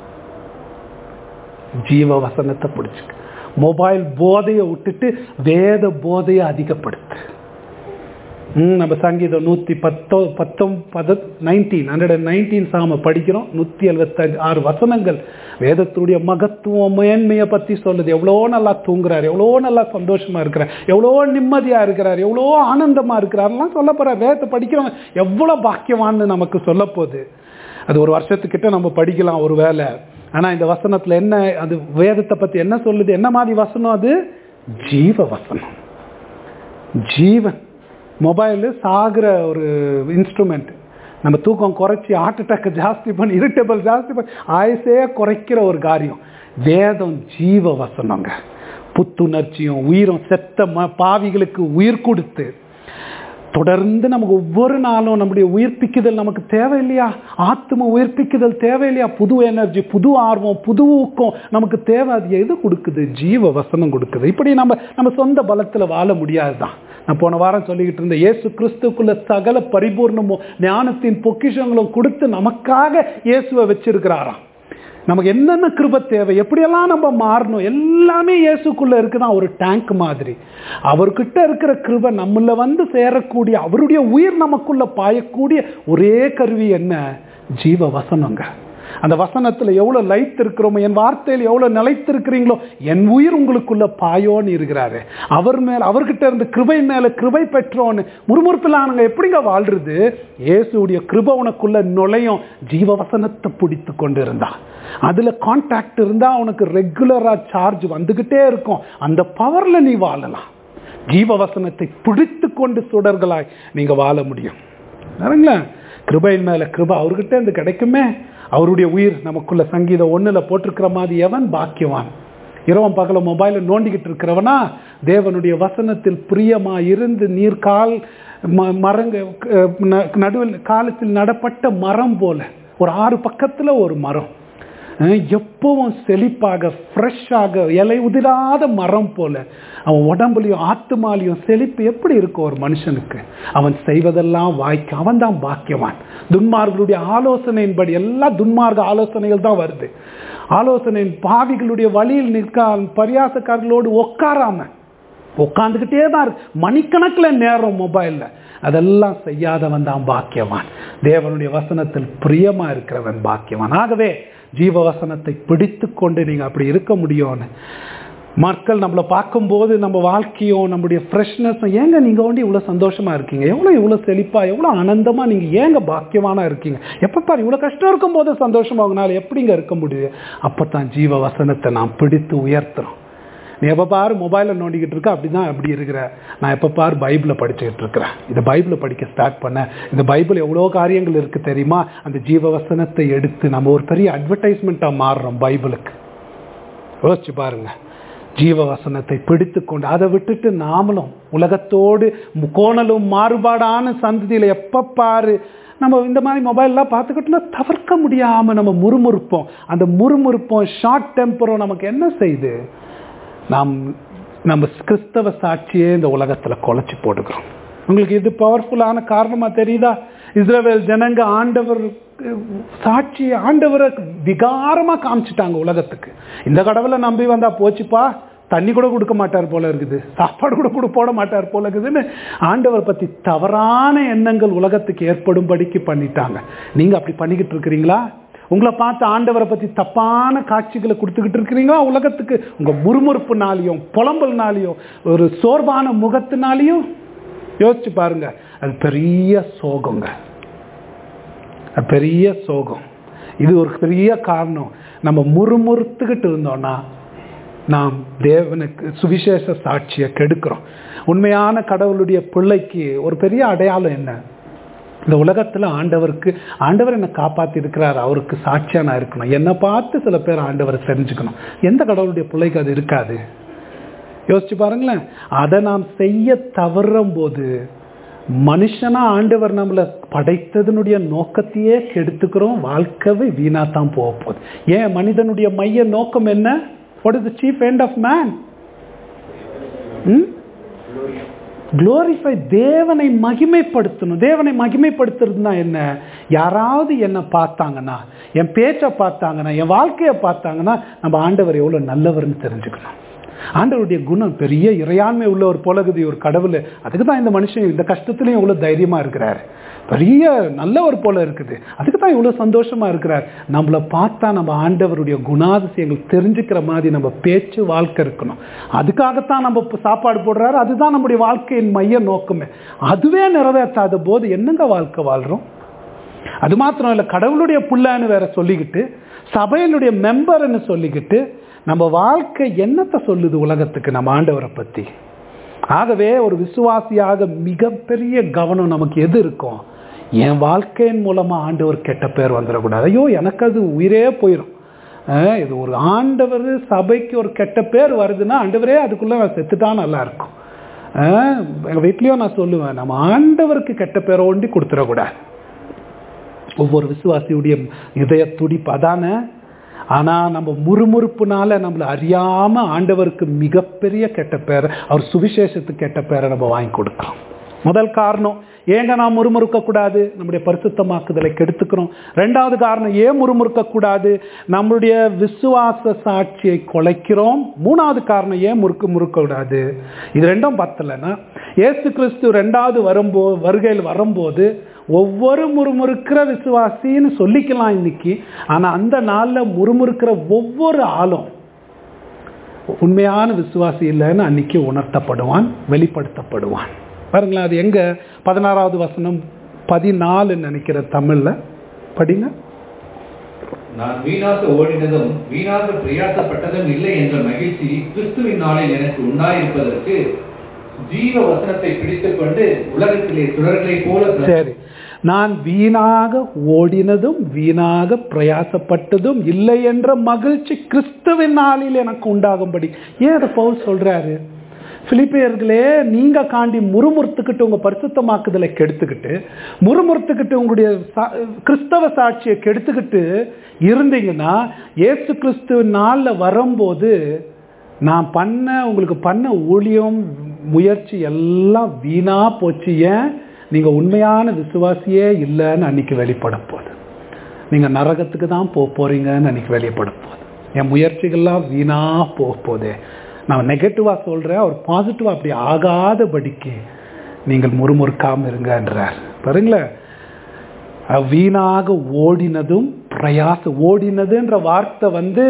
ஜீவ வசனத்தை பிடிச்சிக்க மொபைல் போதையை விட்டுட்டு வேத போதையை அதிகப்படுத்து ம், நம்ம சங்கீதம் நூற்றி பத்தோ பத்தொம் பத நைன்டீன் ஹண்ட்ரட் அண்ட் நைன்டீன் சாம படிக்கிறோம் நூற்றி எழுபத்தஞ்சு ஆறு வசனங்கள் வேதத்துடைய மகத்துவம் மேன்மையை பற்றி சொல்லுது எவ்வளோ நல்லா தூங்குறாரு எவ்வளோ நல்லா சந்தோஷமா இருக்கிறார் எவ்வளோ நிம்மதியாக இருக்கிறார் எவ்வளோ ஆனந்தமாக இருக்கிறார்லாம் சொல்ல போகிறார் வேதத்தை படிக்கிறவங்க எவ்வளோ பாக்கியவான்னு நமக்கு சொல்ல போகுது அது ஒரு வருஷத்துக்கிட்ட நம்ம படிக்கலாம் ஒரு வேலை ஆனால் இந்த வசனத்தில் என்ன அது வேதத்தை பற்றி என்ன சொல்லுது என்ன மாதிரி வசனம் அது ஜீவ வசனம் ஜீவன் மொபைலு சாகிற ஒரு இன்ஸ்ட்ருமெண்ட் நம்ம தூக்கம் குறைச்சி ஹார்ட் அட்டாக் ஜாஸ்தி பண்ணி இரிட்டபிள் ஜாஸ்தி பண்ணி ஆயுசே குறைக்கிற ஒரு காரியம் வேதம் ஜீவ வசனங்க புத்துணர்ச்சியும் உயிரும் செத்த ம பாவிகளுக்கு உயிர் கொடுத்து தொடர்ந்து நமக்கு ஒவ்வொரு நாளும் நம்முடைய உயிர்ப்பிக்குதல் நமக்கு தேவை இல்லையா ஆத்ம உயிர்ப்பிக்குதல் தேவை இல்லையா புது எனர்ஜி புது ஆர்வம் புது ஊக்கம் நமக்கு தேவை அது எது கொடுக்குது ஜீவ வசனம் கொடுக்குது இப்படி நம்ம நம்ம சொந்த பலத்தில் வாழ முடியாது தான் நான் போன வாரம் சொல்லிக்கிட்டு இருந்தேன் இயேசு கிறிஸ்துக்குள்ள சகல பரிபூர்ணமும் ஞானத்தின் பொக்கிஷங்களும் கொடுத்து நமக்காக இயேசுவை வச்சிருக்கிறாராம் நமக்கு என்னென்ன கிருப தேவை எப்படியெல்லாம் நம்ம மாறணும் எல்லாமே இயேசுக்குள்ள இருக்குதான் ஒரு டேங்க் மாதிரி அவர்கிட்ட இருக்கிற கிருப நம்மள வந்து சேரக்கூடிய அவருடைய உயிர் நமக்குள்ள பாயக்கூடிய ஒரே கருவி என்ன ஜீவ வசனங்க அந்த வசனத்துல எவ்வளவு லைத் இருக்கிறோமோ என் வார்த்தையில் எவ்வளவு நிலைத்திருக்கிறீங்களோ என் உயிர் உங்களுக்குள்ள பாயோன்னு இருக்கிறாரு அவர் மேல அவர்கிட்ட இருந்து கிருபை மேல கிருபை பெற்றோன்னு முறுமுறுப்பிலானுங்க எப்படிங்க வாழ்றது இயேசுடைய கிருப உனக்குள்ள நுழையும் ஜீவ வசனத்தை பிடித்து கொண்டு இருந்தா அதுல கான்டாக்ட் இருந்தா உனக்கு ரெகுலரா சார்ஜ் வந்துகிட்டே இருக்கும் அந்த பவர்ல நீ வாழலாம் ஜீவ வசனத்தை பிடித்து கொண்டு சுடர்களாய் நீங்க வாழ முடியும் பாருங்களேன் கிருபையின் மேல கிருபை அவர்கிட்ட இருந்து கிடைக்குமே அவருடைய உயிர் நமக்குள்ள சங்கீதம் ஒண்ணுல போட்டிருக்கிற மாதிரி எவன் பாக்கியவான் இரவம் பகல மொபைல நோண்டிக்கிட்டு இருக்கிறவனா தேவனுடைய வசனத்தில் பிரியமா இருந்து நீர் கால் ம- மரங்க அஹ், ந- நடுவில் காலத்தில் நடப்பட்ட மரம் போல ஒரு ஆறு பக்கத்துல ஒரு மரம் அஹ், எப்பவும் செழிப்பாக ஃப்ரெஷ்ஷாக இலை உதிராத மரம் போல அவன் உடம்புலையும் ஆத்துமாலையும் செழிப்பு எப்படி இருக்கும் ஒரு மனுஷனுக்கு அவன் செய்வதெல்லாம் வாய்க்கு அவன் தான் பாக்கியவான் துன்மார்களுடைய ஆலோசனையின்படி எல்லாம் துன்மார்க்க ஆலோசனைகள் தான் வருது ஆலோசனை பாவிகளுடைய வழியில் நிற்க பரியாசக்காரர்களோடு உட்காராம உட்காந்துக்கிட்டே தான் இருக்கு மணிக்கணக்கில் நேரம் மொபைலில் அதெல்லாம் செய்யாதவன் தான் பாக்கியவான் தேவனுடைய வசனத்தில் பிரியமா இருக்கிறவன் பாக்கியவான் ஆகவே ஜீவ வசனத்தை பிடித்து கொண்டு நீங்க அப்படி இருக்க முடியும்னு மக்கள் நம்மளை பார்க்கும்போது நம்ம வாழ்க்கையும் நம்முடைய ஃப்ரெஷ்னஸும் ஏங்க நீங்கள் வந்து இவ்வளோ சந்தோஷமா இருக்கீங்க எவ்வளோ இவ்வளோ செழிப்பாக எவ்வளோ ஆனந்தமாக நீங்கள் ஏங்க பாக்கியமான இருக்கீங்க எப்போ பாரு இவ்வளோ கஷ்டம் இருக்கும்போது சந்தோஷமா உங்களால் எப்படிங்க இருக்க முடியும் அப்போ தான் ஜீவ வசனத்தை நாம் பிடித்து உயர்த்துறோம் நீ எப்போ பாரு மொபைலில் நோண்டிக்கிட்டு இருக்க அப்படி தான் அப்படி இருக்கிற நான் எப்போ பாரு பைபிளை படிச்சுக்கிட்டு இருக்கிறேன் இந்த பைபிளை படிக்க ஸ்டார்ட் பண்ணேன் இந்த பைபிள் எவ்வளோ காரியங்கள் இருக்குது தெரியுமா அந்த ஜீவ வசனத்தை எடுத்து நம்ம ஒரு பெரிய அட்வர்டைஸ்மெண்ட்டாக மாறுறோம் பைபிளுக்கு யோசிச்சு பாருங்க ஜீவ வசனத்தை பிடித்து கொண்டு அதை விட்டுட்டு நாமளும் உலகத்தோடு கோணலும் மாறுபாடான சந்ததியில் எப்போ பாரு நம்ம இந்த மாதிரி மொபைல்லாம் பார்த்துக்கிட்டோம்னா தவிர்க்க முடியாமல் நம்ம முறுமுறுப்போம் அந்த முறுமுறுப்போம் ஷார்ட் டெம்பரும் நமக்கு என்ன செய்யுது நாம் நம்ம கிறிஸ்தவ சாட்சியே இந்த உலகத்தில் குலைச்சி போட்டுக்கிறோம் உங்களுக்கு இது பவர்ஃபுல்லான காரணமாக தெரியுதா இஸ்ரேல் ஜனங்க ஆண்டவர் சாட்சி ஆண்டவரை விகாரமாக காமிச்சிட்டாங்க உலகத்துக்கு இந்த கடவுளை நம்பி வந்தா போச்சுப்பா தண்ணி கூட கொடுக்க மாட்டார் போல இருக்குது சாப்பாடு கூட கூட போட மாட்டார் போல இருக்குதுன்னு ஆண்டவர் பற்றி தவறான எண்ணங்கள் உலகத்துக்கு ஏற்படும்படிக்கு பண்ணிட்டாங்க நீங்கள் அப்படி பண்ணிக்கிட்டு இருக்கிறீங்களா உங்களை பார்த்து ஆண்டவரை பற்றி தப்பான காட்சிகளை கொடுத்துக்கிட்டு இருக்கிறீங்களா உலகத்துக்கு உங்கள் முறுமுறுப்புனாலையும் புலம்பல்னாலையும் ஒரு சோர்வான முகத்தினாலையும் யோசிச்சு பாருங்க அது பெரிய சோகங்க அது பெரிய சோகம் இது ஒரு பெரிய காரணம் நம்ம முறுமுறுத்துக்கிட்டு இருந்தோம்னா நாம் தேவனுக்கு சுவிசேஷ சாட்சியை கெடுக்கிறோம் உண்மையான கடவுளுடைய பிள்ளைக்கு ஒரு பெரிய அடையாளம் என்ன இந்த உலகத்தில் ஆண்டவருக்கு ஆண்டவர் என்னை காப்பாற்றி இருக்கிறார் அவருக்கு சாட்சியாக நான் இருக்கணும் என்னை பார்த்து சில பேர் ஆண்டவரை தெரிஞ்சுக்கணும் எந்த கடவுளுடைய பிள்ளைக்கு அது இருக்காது யோசிச்சு பாருங்களேன் அதை நாம் செய்ய தவறும் போது மனுஷனா ஆண்டவர் நம்மளை படைத்ததனுடைய நோக்கத்தையே கெடுத்துக்கிறோம் வாழ்க்கவே வீணா தான் போக போகுது ஏன் மனிதனுடைய மைய நோக்கம் என்ன what is the chief end of man glorify தேவனை மகிமைப்படுத்தணும் தேவனை மகிமைப்படுத்துறதுனா என்ன யாராவது என்னை பார்த்தாங்கன்னா என் பேச்சை பார்த்தாங்கன்னா என் வாழ்க்கையை பார்த்தாங்கன்னா நம்ம ஆண்டவர் எவ்வளோ நல்லவர்னு தெரிஞ்சுக்கணும் ஆண்டவருடைய குணம் பெரிய இறையாண்மை உள்ள ஒரு போலகுதி ஒரு கடவுள் அதுக்கு தான் இந்த மனுஷன் இந்த கஷ்டத்துலையும் இவ்வளோ தைரியமாக இருக்கிறார் பெரிய நல்லவர் போல இருக்குது அதுக்கு தான் இவ்வளோ சந்தோஷமாக இருக்கிறார் நம்மளை பார்த்தா நம்ம ஆண்டவருடைய குணாதிசயங்கள் தெரிஞ்சுக்கிற மாதிரி நம்ம பேச்சு வாழ்க்கை இருக்கணும் அதுக்காகத்தான் நம்ம இப்போ சாப்பாடு போடுறாரு அதுதான் நம்முடைய வாழ்க்கையின் மைய நோக்கமே அதுவே நிறைவேற்றாத போது என்னங்க வாழ்க்கை வாழ்கிறோம் அது மாத்திரம் இல்லை கடவுளுடைய புள்ளன்னு வேற சொல்லிக்கிட்டு சபையினுடைய மெம்பர்னு சொல்லிக்கிட்டு நம்ம வாழ்க்கை என்னத்தை சொல்லுது உலகத்துக்கு நம்ம ஆண்டவரை பற்றி ஆகவே ஒரு விசுவாசியாக மிகப்பெரிய கவனம் நமக்கு எது இருக்கும் என் வாழ்க்கையின் மூலமாக ஆண்டவர் கெட்ட பேர் வந்துடக்கூடாது ஐயோ எனக்கு அது உயிரே போயிடும் இது ஒரு ஆண்டவர் சபைக்கு ஒரு கெட்ட பேர் வருதுன்னா ஆண்டவரே அதுக்குள்ளே நான் செத்துட்டா நல்லா இருக்கும் எங்கள் வீட்லேயும் நான் சொல்லுவேன் நம்ம ஆண்டவருக்கு கெட்ட பேரை ஒண்டி கொடுத்துடக்கூடாது ஒவ்வொரு விசுவாசியுடைய இதய துடிப்பு அதானே ஆனால் நம்ம முறுமுறுப்புனால நம்மளை அறியாமல் ஆண்டவருக்கு மிகப்பெரிய கெட்ட பேர் அவர் சுவிசேஷத்துக்கு கெட்ட பேரை நம்ம வாங்கி கொடுக்குறோம் முதல் காரணம் ஏங்க நாம் முறுமுறுக்க கூடாது நம்முடைய பரிசுத்தமாக்குதலை கெடுத்துக்கிறோம் ரெண்டாவது காரணம் ஏன் முறுமுறுக்க கூடாது நம்மளுடைய விசுவாச சாட்சியை குலைக்கிறோம் மூணாவது காரணம் ஏன் முறுக்கு முறுக்க கூடாது இது ரெண்டும் பத்தலைன்னா ஏசு கிறிஸ்து ரெண்டாவது வரும்போ வருகையில் வரும்போது ஒவ்வொரு முறுமுறுக்கிற விசுவாசின்னு சொல்லிக்கலாம் இன்னைக்கு ஆனால் அந்த நாளில் முறுமுறுக்கிற ஒவ்வொரு ஆளும் உண்மையான விசுவாசி இல்லைன்னு அன்னைக்கு உணர்த்தப்படுவான் வெளிப்படுத்தப்படுவான் பாருங்களேன் அது எங்க பதினாறாவது வசனம் பதினாலுன்னு நினைக்கிற தமிழ்ல படிங்க நான் வீணாக ஓடினதும் வீணாக பிரயாசப்பட்டதும் இல்லை என்ற மகிழ்ச்சி கிறிஸ்துவின் நாளில் எனக்கு உண்டாயிருப்பதற்கு ஜீவ வசனத்தை பிடித்துக் கொண்டு உலகத்திலே சுடர்களை போல சரி நான் வீணாக ஓடினதும் வீணாக பிரயாசப்பட்டதும் இல்லை என்ற மகிழ்ச்சி கிறிஸ்துவின் நாளில் எனக்கு உண்டாகும்படி ஏன் அதை பவுல் சொல்றாரு பிலிப்பியர்களே நீங்க காண்டி முறுமுறுத்துக்கிட்டு உங்க பரிசுத்தமாக்குதலை கெடுத்துக்கிட்டு முறுமுறுத்துக்கிட்டு உங்களுடைய கிறிஸ்தவ சாட்சியை கெடுத்துக்கிட்டு இருந்தீங்கன்னா ஏசு கிறிஸ்துவ நாளில் வரும்போது நான் பண்ண உங்களுக்கு பண்ண ஊழியம் முயற்சி எல்லாம் வீணா போச்சு ஏன் நீங்க உண்மையான விசுவாசியே இல்லைன்னு அன்னைக்கு வெளிப்பட போகுது நீங்க நரகத்துக்கு தான் போக போறீங்கன்னு அன்னைக்கு வெளிப்பட போகுது என் முயற்சிகள்லாம் வீணா போக போதே நான் நெகட்டிவாக சொல்கிறேன் அவர் பாசிட்டிவாக அப்படி ஆகாதபடிக்கு நீங்கள் முறுமுறுக்காமல் இருங்கன்றார் பாருங்களேன் வீணாக ஓடினதும் பிரயாச ஓடினதுன்ற வார்த்தை வந்து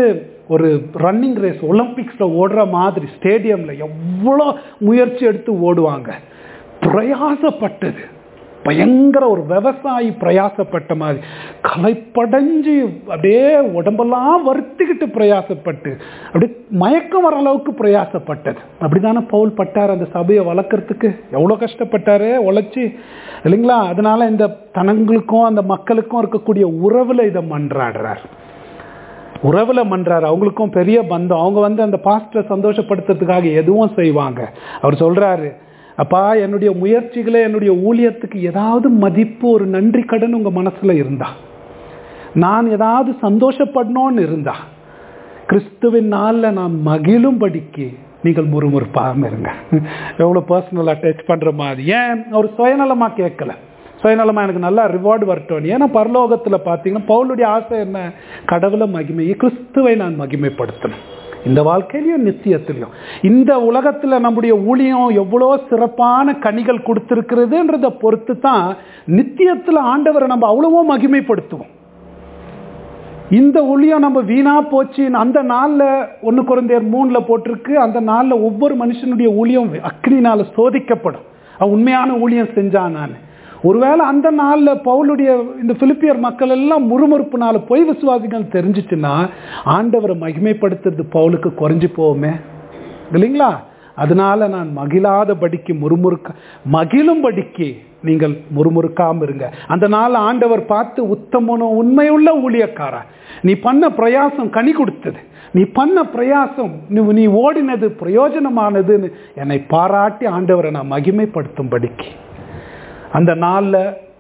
ஒரு ரன்னிங் ரேஸ் ஒலிம்பிக்ஸில் ஓடுற மாதிரி ஸ்டேடியமில் எவ்வளோ முயற்சி எடுத்து ஓடுவாங்க பிரயாசப்பட்டது பயங்கர ஒரு விவசாயி பிரயாசப்பட்ட மாதிரி களைப்படைஞ்சு அப்படியே உடம்பெல்லாம் வருத்திக்கிட்டு பிரயாசப்பட்டு அப்படியே மயக்கம் வர அளவுக்கு பிரயாசப்பட்டது அப்படிதானே பவுல் பட்டார் அந்த சபையை வளர்க்கறதுக்கு எவ்வளோ கஷ்டப்பட்டாரு உழைச்சி இல்லைங்களா அதனால இந்த தனங்களுக்கும் அந்த மக்களுக்கும் இருக்கக்கூடிய உறவில் இதை மன்றாடுறார் உறவுல மன்றார் அவங்களுக்கும் பெரிய பந்தம் அவங்க வந்து அந்த பாஸ்டரை சந்தோஷப்படுத்துறதுக்காக எதுவும் செய்வாங்க அவர் சொல்றாரு அப்பா என்னுடைய முயற்சிகளை என்னுடைய ஊழியத்துக்கு ஏதாவது மதிப்பு ஒரு நன்றி கடன் உங்க மனசுல இருந்தா நான் ஏதாவது சந்தோஷப்படணும்னு இருந்தா கிறிஸ்துவின் நாளில் நான் மகிழும்படிக்கு நீங்கள் முறுமுறுப்பாம இருங்க எவ்வளோ பர்சனலாக டச் பண்ணுற மாதிரி ஏன் அவர் சுயநலமாக கேட்கல சுயநலமாக எனக்கு நல்லா ரிவார்டு வரட்டும் ஏன்னா பரலோகத்தில் பார்த்தீங்கன்னா பவுலுடைய ஆசை என்ன கடவுளை மகிமை கிறிஸ்துவை நான் மகிமைப்படுத்தணும் இந்த வாழ்க்கையிலையும் நித்தியத்திலையும் இந்த உலகத்தில் நம்முடைய ஊழியம் எவ்வளோ சிறப்பான கனிகள் கொடுத்துருக்கிறதுன்றதை பொறுத்து தான் நித்தியத்தில் ஆண்டவரை நம்ம அவ்வளவோ மகிமைப்படுத்துவோம் இந்த ஊழியம் நம்ம வீணா போச்சு அந்த நாளில் ஒன்று குறைந்தர் மூணில் போட்டிருக்கு அந்த நாளில் ஒவ்வொரு மனுஷனுடைய ஊழியம் அக்னினால் சோதிக்கப்படும் அவன் உண்மையான ஊழியம் செஞ்சான் நான் ஒருவேளை அந்த நாளில் பவுலுடைய இந்த பிலிப்பியர் மக்கள் எல்லாம் முறுமுறுப்புனால பொய் விசுவாசிகள் தெரிஞ்சிச்சுன்னா ஆண்டவரை மகிமைப்படுத்துறது பவுலுக்கு குறைஞ்சி போவோமே இல்லைங்களா அதனால நான் மகிழாதபடிக்கு முறுமுறுக்க மகிழும்படிக்கு நீங்கள் முறுமுறுக்காம இருங்க அந்த நாள் ஆண்டவர் பார்த்து உத்தமனும் உண்மையுள்ள ஊழியக்காரா நீ பண்ண பிரயாசம் கனி கொடுத்தது நீ பண்ண பிரயாசம் நீ- நீ ஓடினது பிரயோஜனமானதுன்னு என்னை பாராட்டி ஆண்டவரை நான் மகிமைப்படுத்தும்படிக்கு அந்த நாளில்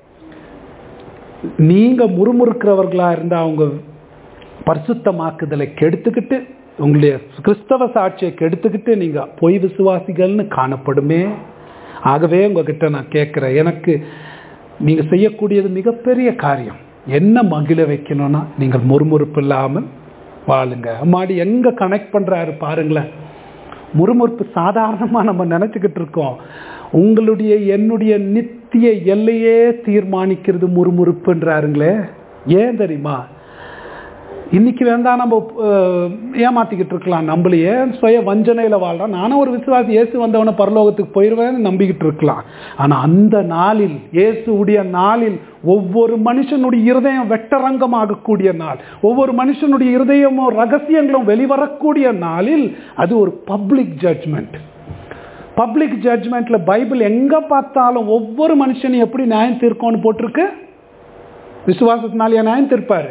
நீங்க முறுமுறுக்கிறவர்களா இருந்தா அவங்க பரிசுத்தமாக்குதலை கெடுத்துக்கிட்டு உங்களுடைய கிறிஸ்தவ சாட்சியை கெடுத்துக்கிட்டு நீங்க பொய் விசுவாசிகள்னு காணப்படுமே ஆகவே உங்ககிட்ட நான் கேட்குறேன் எனக்கு நீங்க செய்யக்கூடியது மிகப்பெரிய காரியம் என்ன மகிழ வைக்கணும்னா நீங்கள் முறுமுறுப்பு இல்லாமல் வாழுங்க அம்மாடி எங்க கனெக்ட் பண்றாரு பாருங்களேன் முறுமுறுப்பு சாதாரணமா நம்ம நினைச்சுக்கிட்டு இருக்கோம் உங்களுடைய என்னுடைய நித்திய எல்லையே தீர்மானிக்கிறது முறுமுறுப்புன்றாருங்களே ஏன் தெரியுமா இன்னைக்கு வேண்டா நம்ம அஹ், ஏமாத்திக்கிட்டு இருக்கலாம் நம்மளையே சுய வஞ்சனையில வாழ்றோம் நானும் ஒரு விசுவாசி இயேசு வந்தவன பரலோகத்துக்கு போயிடுவேன்னு நம்பிக்கிட்டு இருக்கலாம் ஆனா அந்த நாளில் இயேசுடைய நாளில் ஒவ்வொரு மனுஷனுடைய இருதயம் வெட்டரங்கமாகக்கூடிய நாள் ஒவ்வொரு மனுஷனுடைய இருதயமும் ரகசியங்களும் வெளிவரக்கூடிய நாளில் அது ஒரு பப்ளிக் ஜட்ஜ்மெண்ட் பப்ளிக் ஜட்ஜ்மெண்ட்ல பைபிள் எங்க பார்த்தாலும் ஒவ்வொரு மனுஷனையும் எப்படி நியாயம் தீர்க்கும்னு போட்டிருக்கு விசுவாசத்தினாலேயே நியாயம் தீர்ப்பாரு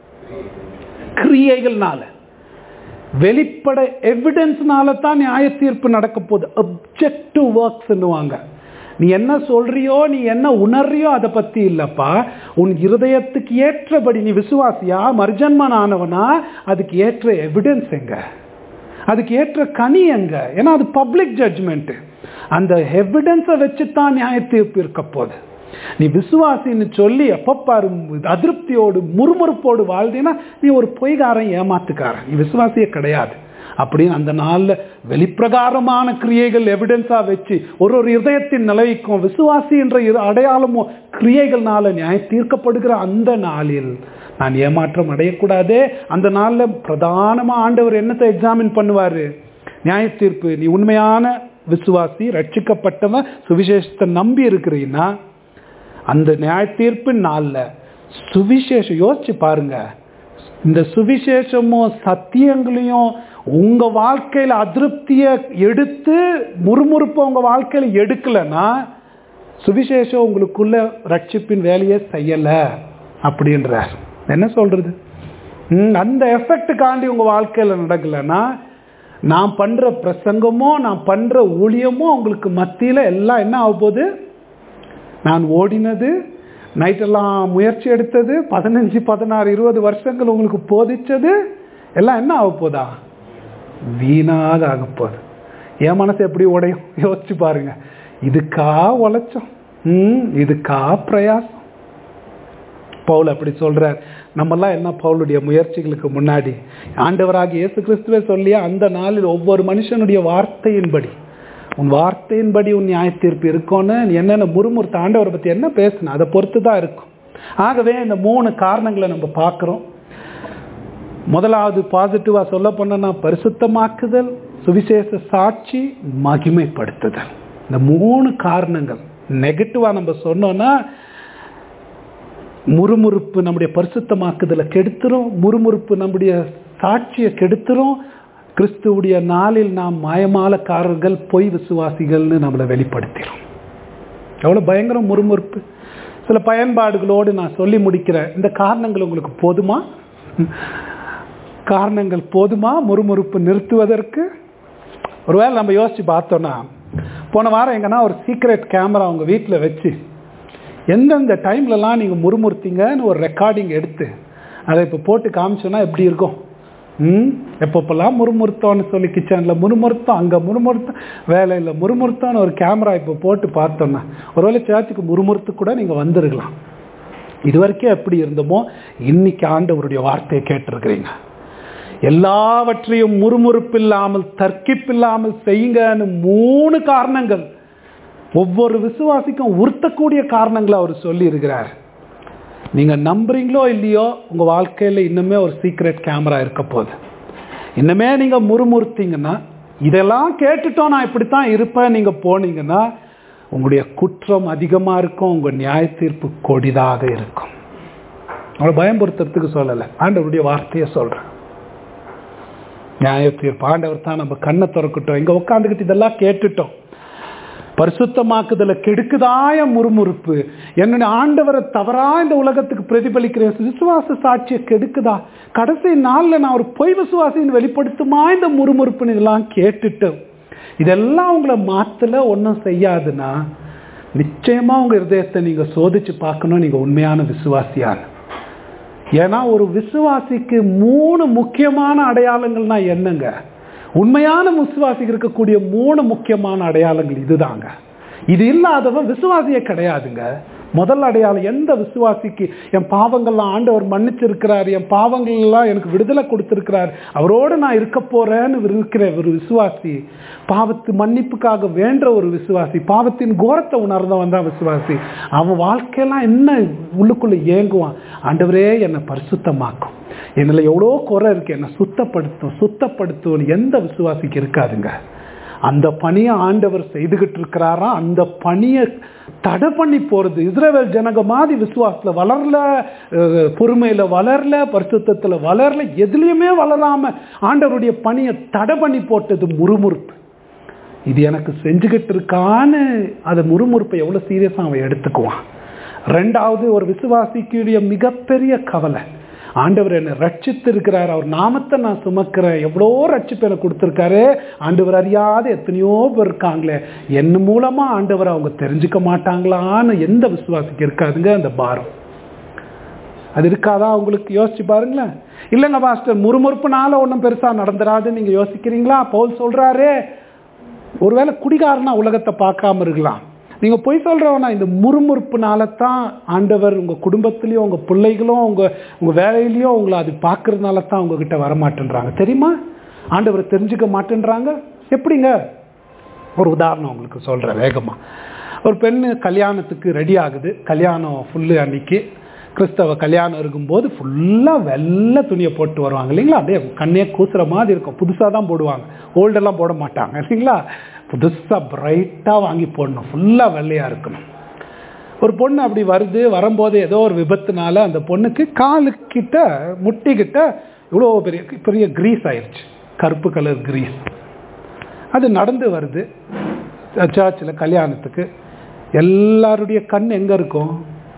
கிரியைகள்னால வெளிப்பட எவிடன்ஸ்னால தான் நியாய தீர்ப்பு நடக்க போகுது அப்ஜெக்டிவ் ஒர்க்ஸ்ன்னுவாங்க நீ என்ன சொல்றியோ நீ என்ன உணர்றியோ அதை பத்தி இல்லப்பா உன் இருதயத்துக்கு ஏற்றபடி நீ விசுவாசியா மர்ஜன்மன் ஆனவனா அதுக்கு ஏற்ற எவிடன்ஸ் எங்க அதுக்கு ஏற்ற கனி எங்க ஏன்னா அது பப்ளிக் ஜட்ஜ்மெண்ட் அந்த எவிடன்ஸை வச்சு தான் நியாய தீர்ப்பு இருக்க போகுது நீ விசுவாசின்னு சொல்லி எப்பப்பாரு அதிருப்தியோடு முறுமுறுப்போடு வாழ்ந்தீன்னா நீ ஒரு பொய்காரன் ஏமாத்துக்காரன் நீ விசுவாசியே கிடையாது அப்படின்னு அந்த நாளில் வெளிப்பிரகாரமான கிரியைகள் எவிடன்ஸா வச்சு ஒரு ஒரு இதயத்தின் நிலவிக்கும் விசுவாசி என்ற இரு- அடையாளமும் கிரியைகள்னால நியாய தீர்க்கப்படுகிற அந்த நாளில் நான் ஏமாற்றம் அடையக்கூடாதே அந்த நாளில் பிரதானமா ஆண்டவர் என்னத்தை எக்ஸாமின் பண்ணுவாரு நியாய தீர்ப்பு நீ உண்மையான விசுவாசி ரட்சிக்கப்பட்டவன் சுவிசேஷத்தை நம்பி இருக்கிறீன்னா அந்த நியாய தீர்ப்பின் நாளில் சுவிசேஷம் யோசிச்சு பாருங்க இந்த சுவிசேஷமும் சத்தியங்களையும் உங்க வாழ்க்கையில அதிருப்தியை எடுத்து முறுமுறுப்பை உங்க வாழ்க்கையில எடுக்கலைன்னா சுவிசேஷம் உங்களுக்குள்ள ரட்சிப்பின் வேலையை செய்யல அப்படின்றார் என்ன சொல்றது ம், அந்த எஃபெக்டுக்காண்டி உங்க வாழ்க்கையில நடக்கலைன்னா நான் பண்ற பிரசங்கமோ நான் பண்ற ஊழியமோ உங்களுக்கு மத்தியில எல்லாம் என்ன ஆக போகுது நான் ஓடினது நைட்டெல்லாம் முயற்சி எடுத்தது பதினஞ்சு பதினாறு இருபது வருஷங்கள் உங்களுக்கு போதிச்சது எல்லாம் என்ன ஆக போதா வீணாக ஆக போகுது என் மனசு எப்படி உடையும் யோசிச்சு பாருங்க இதுக்கா உழைச்சோம் ம் இதுக்கா பிரயாசம் பவுல் அப்படி சொல்றார் நம்மெல்லாம் என்ன பவுலுடைய முயற்சிகளுக்கு முன்னாடி ஆண்டவராக இயேசு கிறிஸ்துவே சொல்லிய அந்த நாளில் ஒவ்வொரு மனுஷனுடைய வார்த்தையின்படி உன் வார்த்தையின்படி உன் நியாய தீர்ப்பு இருக்கும்னு நீ என்னென்ன முறுமுறுத்த ஆண்டவரை பத்தி என்ன பேசணும் அதை பொறுத்து தான் இருக்கும் ஆகவே இந்த மூணு காரணங்களை நம்ம பார்க்குறோம் முதலாவது பாசிட்டிவா சொல்ல போனா பரிசுத்தமாக்குதல் சுவிசேஷ சாட்சி மகிமைப்படுத்துதல் இந்த மூணு காரணங்கள் நெகட்டிவா நம்ம சொன்னோம்னா முறுமுறுப்பு நம்முடைய பரிசுத்தமாக்குதலை கெடுத்துரும் முறுமுறுப்பு நம்முடைய சாட்சியை கெடுத்துரும் கிறிஸ்துவுடைய நாளில் நாம் மாயமாலக்காரர்கள் பொய் விசுவாசிகள்னு நம்மளை வெளிப்படுத்திடும் எவ்வளோ பயங்கர முறுமுறுப்பு சில பயன்பாடுகளோடு நான் சொல்லி முடிக்கிறேன் இந்த காரணங்கள் உங்களுக்கு போதுமா காரணங்கள் போதுமா முறுமுறுப்பு நிறுத்துவதற்கு ஒருவேளை நம்ம யோசிச்சு பார்த்தோன்னா போன வாரம் எங்கன்னா ஒரு சீக்ரெட் கேமரா உங்கள் வீட்டில் வச்சு எந்தெந்த டைம்லலாம் நீங்கள் முறுமுறுத்தீங்கன்னு ஒரு ரெக்கார்டிங் எடுத்து அதை இப்போ போட்டு காமிச்சோன்னா எப்படி இருக்கும் ம் எப்பப்பெல்லாம் முறுமுறுத்தோன்னு சொல்லி கிச்சனில் முறுமுறுத்தோம் அங்கே முறுமுறுத்தோம் வேலையில் முறுமுறுத்தோன்னு ஒரு கேமரா இப்போ போட்டு பார்த்தோன்னா ஒருவேளை சேர்த்துக்கு முறுமுறுத்து கூட நீங்கள் வந்துருக்கலாம் இது வரைக்கும் எப்படி இருந்தோமோ இன்னைக்கு ஆண்டவருடைய வார்த்தையை கேட்டிருக்கிறீங்க எல்லாவற்றையும் முறுமுறுப்பில்லாமல் தர்க்கிப்பில்லாமல் செய்யுங்கன்னு மூணு காரணங்கள் ஒவ்வொரு விசுவாசிக்கும் உறுத்தக்கூடிய காரணங்களை அவர் சொல்லி இருக்கிறார் நீங்க நம்புறீங்களோ இல்லையோ உங்க வாழ்க்கையில இன்னுமே ஒரு சீக்ரெட் கேமரா இருக்க போகுது இன்னுமே நீங்க முறுமுறுத்தீங்கன்னா இதெல்லாம் கேட்டுட்டோம் நான் இப்படித்தான் இருப்பேன் நீங்க போனீங்கன்னா உங்களுடைய குற்றம் அதிகமா இருக்கும் உங்க நியாய தீர்ப்பு கொடிதாக இருக்கும் அவளை பயம்படுத்துறதுக்கு சொல்லலை ஆண்டவருடைய வார்த்தையை சொல்றேன் நியாய தீர்ப்பு ஆண்டவர் தான் நம்ம கண்ணை திறக்கட்டும் இங்க உட்காந்துக்கிட்டு இதெல்லாம் கேட்டுட்டோம் பரிசுத்தமாக்குதல கெடுக்குதாய முறுமுறுப்பு என்னுடைய ஆண்டவரை தவறா இந்த உலகத்துக்கு பிரதிபலிக்கிறேன் விசுவாச சாட்சியை கெடுக்குதா கடைசி நாள்ல நான் ஒரு பொய் விசுவாசின்னு வெளிப்படுத்துமா இந்த முறுமுறுப்புன்னு இதெல்லாம் கேட்டுட்டு இதெல்லாம் உங்களை மாத்தல ஒன்றும் செய்யாதுன்னா நிச்சயமா உங்க இருதயத்தை நீங்க சோதிச்சு பார்க்கணும் நீங்க உண்மையான விசுவாசியான ஏன்னா ஒரு விசுவாசிக்கு மூணு முக்கியமான அடையாளங்கள்னா என்னங்க உண்மையான விசுவாசிக்கு இருக்கக்கூடிய மூணு முக்கியமான அடையாளங்கள் இதுதாங்க இது இல்லாதவன் விசுவாசியே கிடையாதுங்க முதல் அடையாளம் எந்த விசுவாசிக்கு என் பாவங்கள்லாம் ஆண்டவர் மன்னிச்சிருக்கிறார் என் பாவங்கள் எல்லாம் எனக்கு விடுதலை கொடுத்திருக்கிறார் அவரோடு நான் இருக்க போறேன்னு இருக்கிற ஒரு விசுவாசி பாவத்து மன்னிப்புக்காக வேண்ட ஒரு விசுவாசி பாவத்தின் கோரத்தை உணர்ந்தவன் தான் விசுவாசி அவன் வாழ்க்கையெல்லாம் என்ன உள்ளுக்குள்ள ஏங்குவான் ஆண்டவரே என்னை பரிசுத்தமாக்கும் என்னில் எவ்வளோ குறை இருக்கு என்னை சுத்தப்படுத்தும் சுத்தப்படுத்தும் எந்த விசுவாசிக்கு இருக்காதுங்க அந்த பணியை ஆண்டவர் செய்துகிட்டு இருக்கிறாரா அந்த பணியை தடை பண்ணி போறது இஸ்ரேல் ஜனக மாதிரி விசுவாசத்துல வளரல பொறுமையில வளரல பரிசுத்தத்துல வளரல எதுலையுமே வளராம ஆண்டவருடைய பணியை தடை பண்ணி போட்டது முறுமுறுப்பு இது எனக்கு செஞ்சுக்கிட்டு இருக்கான்னு அதை முறுமுறுப்பை எவ்வளவு சீரியஸா அவன் எடுத்துக்குவான் ரெண்டாவது ஒரு விசுவாசிக்குடைய மிகப்பெரிய கவலை ஆண்டவர் என்னை ரட்சித்து இருக்கிறார் அவர் நாமத்தை நான் சுமக்கிறேன் எவ்வளோ ரட்சிப்பு எனக்கு கொடுத்துருக்காரு ஆண்டவர் அறியாத எத்தனையோ பேர் இருக்காங்களே என் மூலமா ஆண்டவர் அவங்க தெரிஞ்சுக்க மாட்டாங்களான்னு எந்த விசுவாசிக்கு இருக்காதுங்க அந்த பாரம் அது இருக்காதா உங்களுக்கு யோசிச்சு பாருங்களேன் இல்லைங்க பாஸ்டர் முறுமுறுப்புனால ஒன்றும் பெருசா நடந்துராது நீங்க யோசிக்கிறீங்களா பவுல் சொல்றாரு ஒருவேளை குடிகாரனா உலகத்தை பார்க்காம இருக்கலாம் நீங்க பொய் சொல்றவனா இந்த முறுமுறுப்புனால தான் ஆண்டவர் உங்க குடும்பத்திலயும் உங்க பிள்ளைகளும் உங்க உங்க வேலையிலயும் உங்களை அது பார்க்கறதுனால தான் உங்ககிட்ட வரமாட்டேன்றாங்க தெரியுமா ஆண்டவரை தெரிஞ்சுக்க மாட்டேன்றாங்க எப்படிங்க ஒரு உதாரணம் உங்களுக்கு சொல்றேன் வேகமா ஒரு பெண்ணு கல்யாணத்துக்கு ரெடி ஆகுது கல்யாணம் ஃபுல்லு அன்னைக்கு கிறிஸ்தவ கல்யாணம் இருக்கும்போது ஃபுல்லாக வெள்ளை துணியை போட்டு வருவாங்க இல்லைங்களா அப்படியே கண்ணே கூசுற மாதிரி இருக்கும் புதுசாக தான் போடுவாங்க ஓல்டெல்லாம் போட மாட்டாங்க இல்லைங்களா புதுசாக பிரைட்டாக வாங்கி போடணும் ஃபுல்லாக வெள்ளையாக இருக்கணும் ஒரு பொண்ணு அப்படி வருது வரும்போது ஏதோ ஒரு விபத்துனால அந்த பொண்ணுக்கு காலுக்கிட்ட முட்டிக்கிட்ட இவ்வளோ பெரிய பெரிய கிரீஸ் ஆயிடுச்சு கருப்பு கலர் கிரீஸ் அது நடந்து வருது சர்ச்சில் கல்யாணத்துக்கு எல்லாருடைய கண் எங்கே இருக்கும்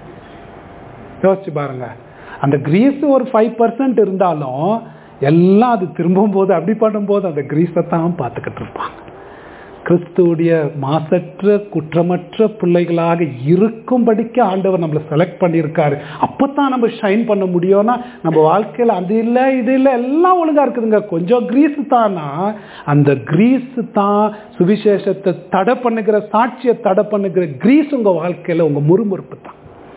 யோசிச்சு பாருங்க அந்த கிரீஸ் ஒரு ஃபைவ் பர்சன்ட் இருந்தாலும் எல்லாம் அது திரும்பும் போது அப்படி பண்ணும்போது அந்த கிரீஸை தான் பார்த்துக்கிட்டு இருப்பாங்க கிறிஸ்துவுடைய மாசற்ற குற்றமற்ற பிள்ளைகளாக இருக்கும்படிக்கு ஆண்டவர் நம்மளை செலக்ட் பண்ணியிருக்காரு அப்பதான் நம்ம ஷைன் பண்ண முடியும்னா நம்ம வாழ்க்கையில் அது இல்லை இது இல்லை எல்லாம் ஒழுங்கா இருக்குதுங்க கொஞ்சம் கிரீஸ் தானா அந்த கிரீஸ் தான் சுவிசேஷத்தை தடை பண்ணுகிற சாட்சியை தடை பண்ணுகிற கிரீஸ் உங்க வாழ்க்கையில உங்க முறுமுறுப்பு தான்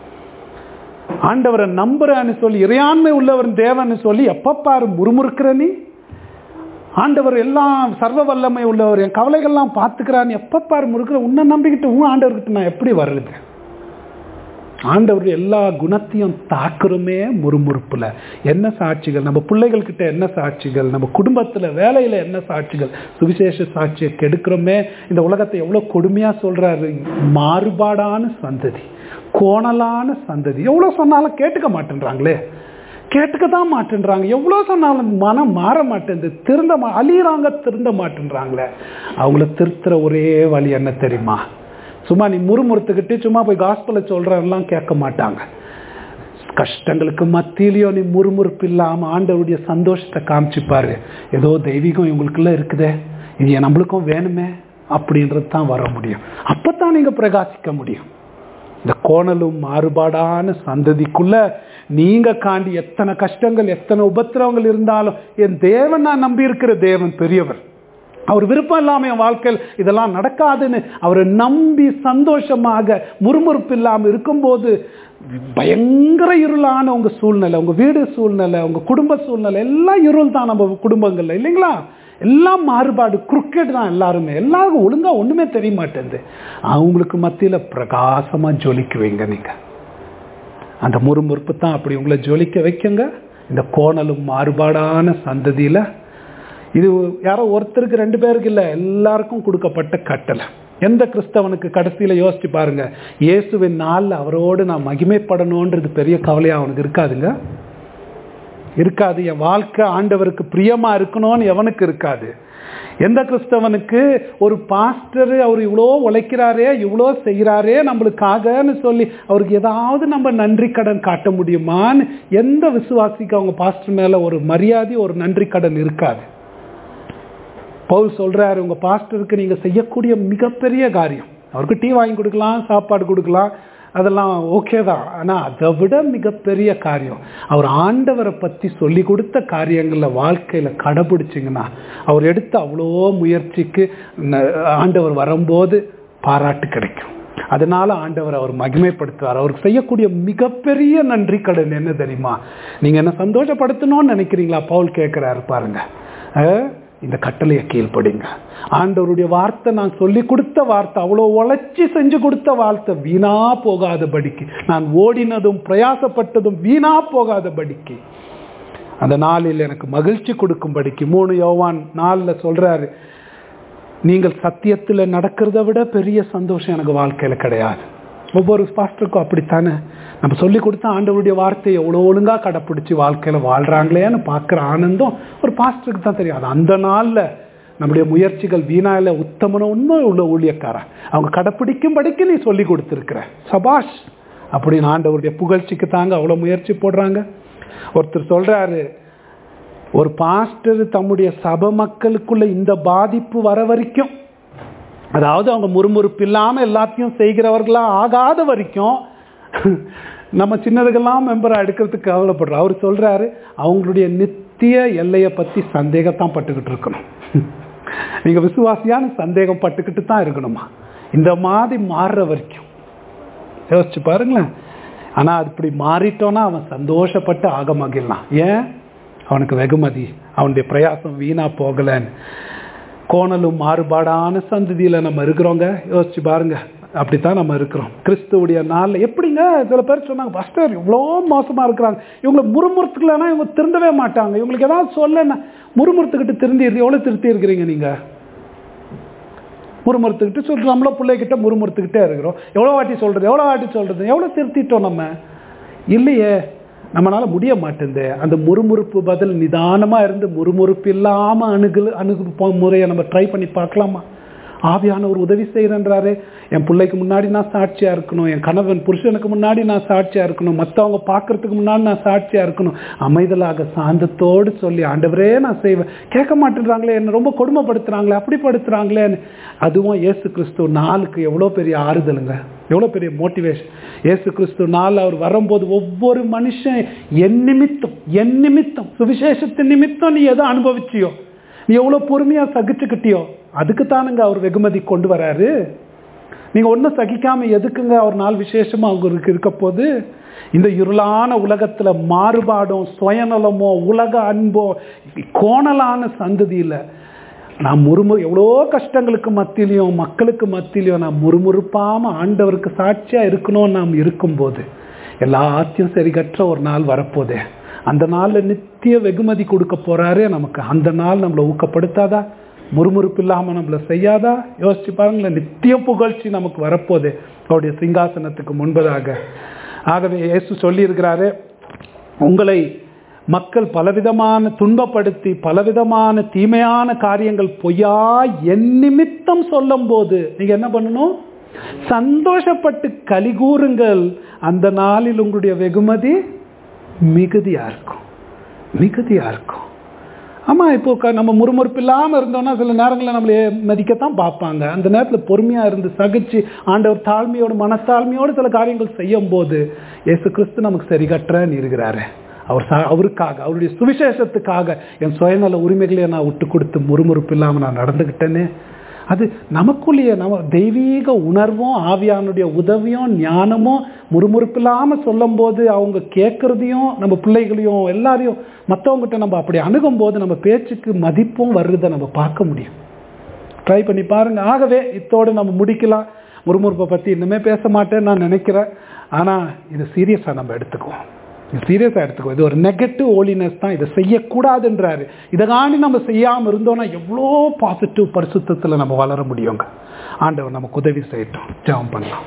ஆண்டவரை நம்புறான்னு சொல்லி இறையாண்மை உள்ளவர் தேவன்னு சொல்லி எப்ப பாரு முறுமுறுக்கிற நீ ஆண்டவர் எல்லாம் சர்வ வல்லமை உள்ளவர் என் கவலைகள்லாம் பார்த்துக்கிறான்னு எப்ப பாரு முறுக்கிற உன்னை நம்பிக்கிட்டு உன் ஆண்டவர்கிட்ட நான் எப்படி வர்றது ஆண்டவருடைய எல்லா குணத்தையும் தாக்குறோமே முறுமுறுப்புல என்ன சாட்சிகள் நம்ம பிள்ளைகள் கிட்ட என்ன சாட்சிகள் நம்ம குடும்பத்துல வேலையில என்ன சாட்சிகள் சுவிசேஷ சாட்சியை கெடுக்கிறோமே இந்த உலகத்தை எவ்வளவு கொடுமையா சொல்றாரு மாறுபாடான சந்ததி கோணலான சந்ததி எவ்வளவு சொன்னாலும் கேட்டுக்க மாட்டேன்றாங்களே கேட்டுக்க தான் மாட்டேன்றாங்க எவ்வளோ சொன்னாலும் மனம் மாற மாட்டேங்குது திருந்த மா அழியிறாங்க திருந்த மாட்டேன்றாங்களே அவங்கள திருத்துற ஒரே வழி என்ன தெரியுமா சும்மா நீ முறுமுறுத்துக்கிட்டு சும்மா போய் காஸ்பலை சொல்கிறெல்லாம் கேட்க மாட்டாங்க கஷ்டங்களுக்கு மத்தியிலையோ நீ முறுமுறுப்பு இல்லாமல் ஆண்டவருடைய சந்தோஷத்தை காமிச்சுப்பாரு ஏதோ தெய்வீகம் இவங்களுக்குள்ள இருக்குதே இது நம்மளுக்கும் வேணுமே அப்படின்றது தான் வர முடியும் அப்போ தான் நீங்கள் பிரகாசிக்க முடியும் இந்த கோணலும் மாறுபாடான சந்ததிக்குள்ள நீங்க காண்டி எத்தனை கஷ்டங்கள் எத்தனை உபத்திரவங்கள் இருந்தாலும் என் தேவன் நான் நம்பி இருக்கிற தேவன் பெரியவர் அவர் விருப்பம் இல்லாம என் வாழ்க்கையில் இதெல்லாம் நடக்காதுன்னு அவரை நம்பி சந்தோஷமாக முறுமுறுப்பு இல்லாமல் இருக்கும்போது பயங்கர இருளான உங்க சூழ்நிலை உங்க வீடு சூழ்நிலை உங்க குடும்ப சூழ்நிலை எல்லாம் இருள் தான் நம்ம குடும்பங்கள்ல இல்லைங்களா எல்லாம் மாறுபாடு குறுக்கெட் தான் எல்லாருமே எல்லாருக்கும் ஒழுங்கா ஒண்ணுமே தெரிய மாட்டேங்குது அவங்களுக்கு மத்தியில பிரகாசமா ஜொலிக்க வைங்க நீங்க அந்த முறுமுறுப்பு தான் அப்படி உங்களை ஜொலிக்க வைக்குங்க இந்த கோணலும் மாறுபாடான சந்ததியில இது யாரோ ஒருத்தருக்கு ரெண்டு பேருக்கு இல்லை எல்லாருக்கும் கொடுக்கப்பட்ட கட்டளை எந்த கிறிஸ்தவனுக்கு கடைசியில் யோசிச்சு பாருங்க இயேசுவின் நாளில் அவரோடு நான் மகிமைப்படணுன்றது பெரிய கவலையாக அவனுக்கு இருக்காதுங்க இருக்காது என் வாழ்க்கை ஆண்டவருக்கு பிரியமா இருக்கணும்னு எவனுக்கு இருக்காது எந்த கிறிஸ்தவனுக்கு ஒரு பாஸ்டர் அவர் இவ்வளோ உழைக்கிறாரே இவ்வளோ செய்கிறாரே நம்மளுக்காகன்னு சொல்லி அவருக்கு ஏதாவது நம்ம நன்றி கடன் காட்ட முடியுமான்னு எந்த விசுவாசிக்கு அவங்க பாஸ்டர் மேலே ஒரு மரியாதை ஒரு நன்றி கடன் இருக்காது பவுல் சொல்றாரு உங்க பாஸ்டருக்கு நீங்க செய்யக்கூடிய மிகப்பெரிய காரியம் அவருக்கு டீ வாங்கி கொடுக்கலாம் சாப்பாடு கொடுக்கலாம் அதெல்லாம் ஓகே தான் ஆனால் அதை விட மிகப்பெரிய காரியம் அவர் ஆண்டவரை பற்றி சொல்லி கொடுத்த காரியங்களில் வாழ்க்கையில் கடைபிடிச்சிங்கன்னா அவர் எடுத்த அவ்வளோ முயற்சிக்கு ஆண்டவர் வரும்போது பாராட்டு கிடைக்கும் அதனால ஆண்டவர் அவர் மகிமைப்படுத்துவார் அவருக்கு செய்யக்கூடிய மிகப்பெரிய நன்றி கடன் என்ன தெரியுமா நீங்கள் என்ன சந்தோஷப்படுத்தணும்னு நினைக்கிறீங்களா பவுல் கேட்குறாரு பாருங்க இந்த கட்டளையை கீழ்ப்படிங்க ஆண்டவருடைய வார்த்தை நான் சொல்லி கொடுத்த வார்த்தை அவ்வளோ உழைச்சி செஞ்சு கொடுத்த வார்த்தை வீணா போகாதபடிக்கு நான் ஓடினதும் பிரயாசப்பட்டதும் வீணா போகாதபடிக்கு அந்த நாளில் எனக்கு மகிழ்ச்சி கொடுக்கும்படிக்கு மூணு யோவான் நாளில் சொல்றாரு நீங்கள் சத்தியத்தில் நடக்கிறத விட பெரிய சந்தோஷம் எனக்கு வாழ்க்கையில் கிடையாது ஒவ்வொரு பாஸ்டருக்கும் அப்படித்தானே நம்ம சொல்லி கொடுத்த ஆண்டவருடைய வார்த்தையை எவ்வளோ ஒழுங்காக கடைப்பிடிச்சி வாழ்க்கையில் வாழ்கிறாங்களேன்னு பார்க்குற ஆனந்தம் ஒரு பாஸ்டருக்கு தான் தெரியும் அது அந்த நாளில் நம்முடைய முயற்சிகள் வீணால உத்தமன உண்மை உள்ள ஊழியக்காரன் அவங்க கடைப்பிடிக்கும்படிக்கு நீ சொல்லி கொடுத்துருக்குற சபாஷ் அப்படின்னு ஆண்டவருடைய புகழ்ச்சிக்கு தாங்க அவ்வளோ முயற்சி போடுறாங்க ஒருத்தர் சொல்கிறாரு ஒரு பாஸ்டர் தம்முடைய சபை மக்களுக்குள்ள இந்த பாதிப்பு வர வரைக்கும் அதாவது அவங்க முறுமுறுப்பு இல்லாமல் எல்லாத்தையும் செய்கிறவர்களா ஆகாத வரைக்கும் நம்ம சின்னதுக்கெல்லாம் மெம்பராக எடுக்கிறதுக்கு கவலைப்படுறோம் அவர் சொல்கிறாரு அவங்களுடைய நித்திய எல்லையை பற்றி சந்தேகத்தான் பட்டுக்கிட்டு இருக்கணும் நீங்கள் விசுவாசியான சந்தேகம் பட்டுக்கிட்டு தான் இருக்கணுமா இந்த மாதிரி மாறுற வரைக்கும் யோசிச்சு பாருங்களேன் ஆனால் அது இப்படி மாறிட்டோன்னா அவன் சந்தோஷப்பட்டு ஆக மகிழலாம் ஏன் அவனுக்கு வெகுமதி அவனுடைய பிரயாசம் வீணா போகலன்னு கோணலும் மாறுபாடான சந்ததியில் நம்ம இருக்கிறோங்க யோசிச்சு பாருங்க அப்படித்தான் நம்ம இருக்கிறோம் கிறிஸ்துவுடைய நாளில் எப்படிங்க சில பேர் சொன்னாங்க பஸ்டர் இவ்வளோ மோசமாக இருக்கிறாங்க இவங்களை முறுமுறுத்துக்கலன்னா இவங்க திருந்தவே மாட்டாங்க இவங்களுக்கு ஏதாவது சொல்லன்னா முறுமுறுத்துக்கிட்டு திருந்தி எவ்வளோ திருத்தி இருக்கிறீங்க நீங்கள் முறுமுறுத்துக்கிட்டு சொல்லி நம்மள பிள்ளைகிட்ட முறுமுறுத்துக்கிட்டே இருக்கிறோம் எவ்வளோ வாட்டி சொல்கிறது எவ்வளோ வாட்டி சொல்கிறது எவ்வளோ திருத்திட்டோம் நம்ம இல்லையே நம்மளால முடிய மாட்டேங்குது அந்த முறுமுறுப்பு பதில் நிதானமாக இருந்து முறுமுறுப்பு இல்லாமல் அணுகு அணுகு முறையை நம்ம ட்ரை பண்ணி பார்க்கலாமா ஆவியான ஒரு உதவி செய்கிறன்றாரு என் பிள்ளைக்கு முன்னாடி நான் சாட்சியாக இருக்கணும் என் கணவன் புருஷனுக்கு முன்னாடி நான் சாட்சியாக இருக்கணும் மற்றவங்க பார்க்கறதுக்கு முன்னாடி நான் சாட்சியாக இருக்கணும் அமைதலாக சாந்தத்தோடு சொல்லி ஆண்டவரே நான் செய்வேன் கேட்க மாட்டேன்றாங்களே என்னை ரொம்ப கொடுமைப்படுத்துகிறாங்களே அப்படி படுத்துகிறாங்களேன்னு அதுவும் ஏசு கிறிஸ்துவ நாளுக்கு எவ்வளோ பெரிய ஆறுதலுங்க எவ்வளோ பெரிய மோட்டிவேஷன் ஏசு கிறிஸ்து நாள் அவர் வரும்போது ஒவ்வொரு மனுஷன் என் நிமித்தம் என் நிமித்தம் சுவிசேஷத்தின் நிமித்தம் நீ எதை அனுபவிச்சியோ நீ எவ்வளோ பொறுமையாக சகிச்சுக்கிட்டியோ அதுக்கு தானுங்க அவர் வெகுமதி கொண்டு வராரு நீங்கள் ஒன்றும் சகிக்காமல் எதுக்குங்க அவர் நாள் விசேஷமாக அவங்களுக்கு இருக்க போது இந்த இருளான உலகத்தில் மாறுபாடும் சுயநலமோ உலக அன்போ கோணலான சந்ததியில் நான் முறுமுறு எவ்வளோ கஷ்டங்களுக்கு மத்தியிலையும் மக்களுக்கு மத்தியிலையும் நான் முறுமுறுப்பாம ஆண்டவருக்கு சாட்சியா இருக்கணும்னு நாம் இருக்கும்போது எல்லாத்தையும் சரிகற்ற ஒரு நாள் வரப்போதே அந்த நாள்ல நித்திய வெகுமதி கொடுக்க போறாரே நமக்கு அந்த நாள் நம்மளை ஊக்கப்படுத்தாதா முறுமுறுப்பு இல்லாம நம்மள செய்யாதா யோசிச்சு பாருங்களேன் நித்திய புகழ்ச்சி நமக்கு வரப்போதே அவருடைய சிங்காசனத்துக்கு முன்பதாக ஆகவே இயேசு சொல்லி இருக்கிறாரு உங்களை மக்கள் பலவிதமான துன்பப்படுத்தி பலவிதமான தீமையான காரியங்கள் பொய்யா என் நிமித்தம் சொல்லும் போது நீங்க என்ன பண்ணணும் சந்தோஷப்பட்டு கலிகூறுங்கள் அந்த நாளில் உங்களுடைய வெகுமதி மிகுதியா இருக்கும் மிகுதியா இருக்கும் ஆமா இப்போ க- நம்ம முறுமுறுப்பு இல்லாம இருந்தோம்னா சில நேரங்களில் நம்மளை மதிக்கத்தான் பார்ப்பாங்க அந்த நேரத்துல பொறுமையா இருந்து சகிச்சு ஆண்டவர் தாழ்மையோடு மனத்தாழ்மையோடு சில காரியங்கள் செய்யும் போது இயேசு கிறிஸ்து நமக்கு சரி கட்டுறன்னு இருக்கிறாரு அவர் ச- அவருக்காக அவருடைய சுவிசேஷத்துக்காக என் சுயநல உரிமைகளை நான் விட்டு கொடுத்து முறுமுறுப்பு இல்லாம நான் நடந்துக்கிட்டேனே அது நமக்குள்ளேயே நம்ம தெய்வீக உணர்வும் ஆவியானுடைய உதவியும் ஞானமும் முறுமுறுப்பு இல்லாம சொல்லும் போது அவங்க கேட்கறதையும் நம்ம பிள்ளைகளையும் எல்லாரையும் மற்றவங்ககிட்ட நம்ம அப்படி அணுகும் போது நம்ம பேச்சுக்கு மதிப்பும் வர்றதை நம்ம பார்க்க முடியும் ட்ரை பண்ணி பாருங்க ஆகவே இத்தோடு நம்ம முடிக்கலாம் முறுமுறுப்பை பற்றி இன்னுமே பேச மாட்டேன்னு நான் நினைக்கிறேன் ஆனால் இது சீரியஸாக நம்ம எடுத்துக்குவோம் இது சீரியஸாக எடுத்துக்குவோம் இது ஒரு நெகட்டிவ் ஓலினஸ் தான் இதை செய்யக்கூடாதுன்றாரு இதை காண்டி நம்ம செய்யாமல் இருந்தோம்னா எவ்வளோ பாசிட்டிவ் பரிசுத்தத்தில் நம்ம வளர முடியுங்க ஆண்டவர் நமக்கு உதவி செய்யட்டும் ஜெபம் பண்ணலாம்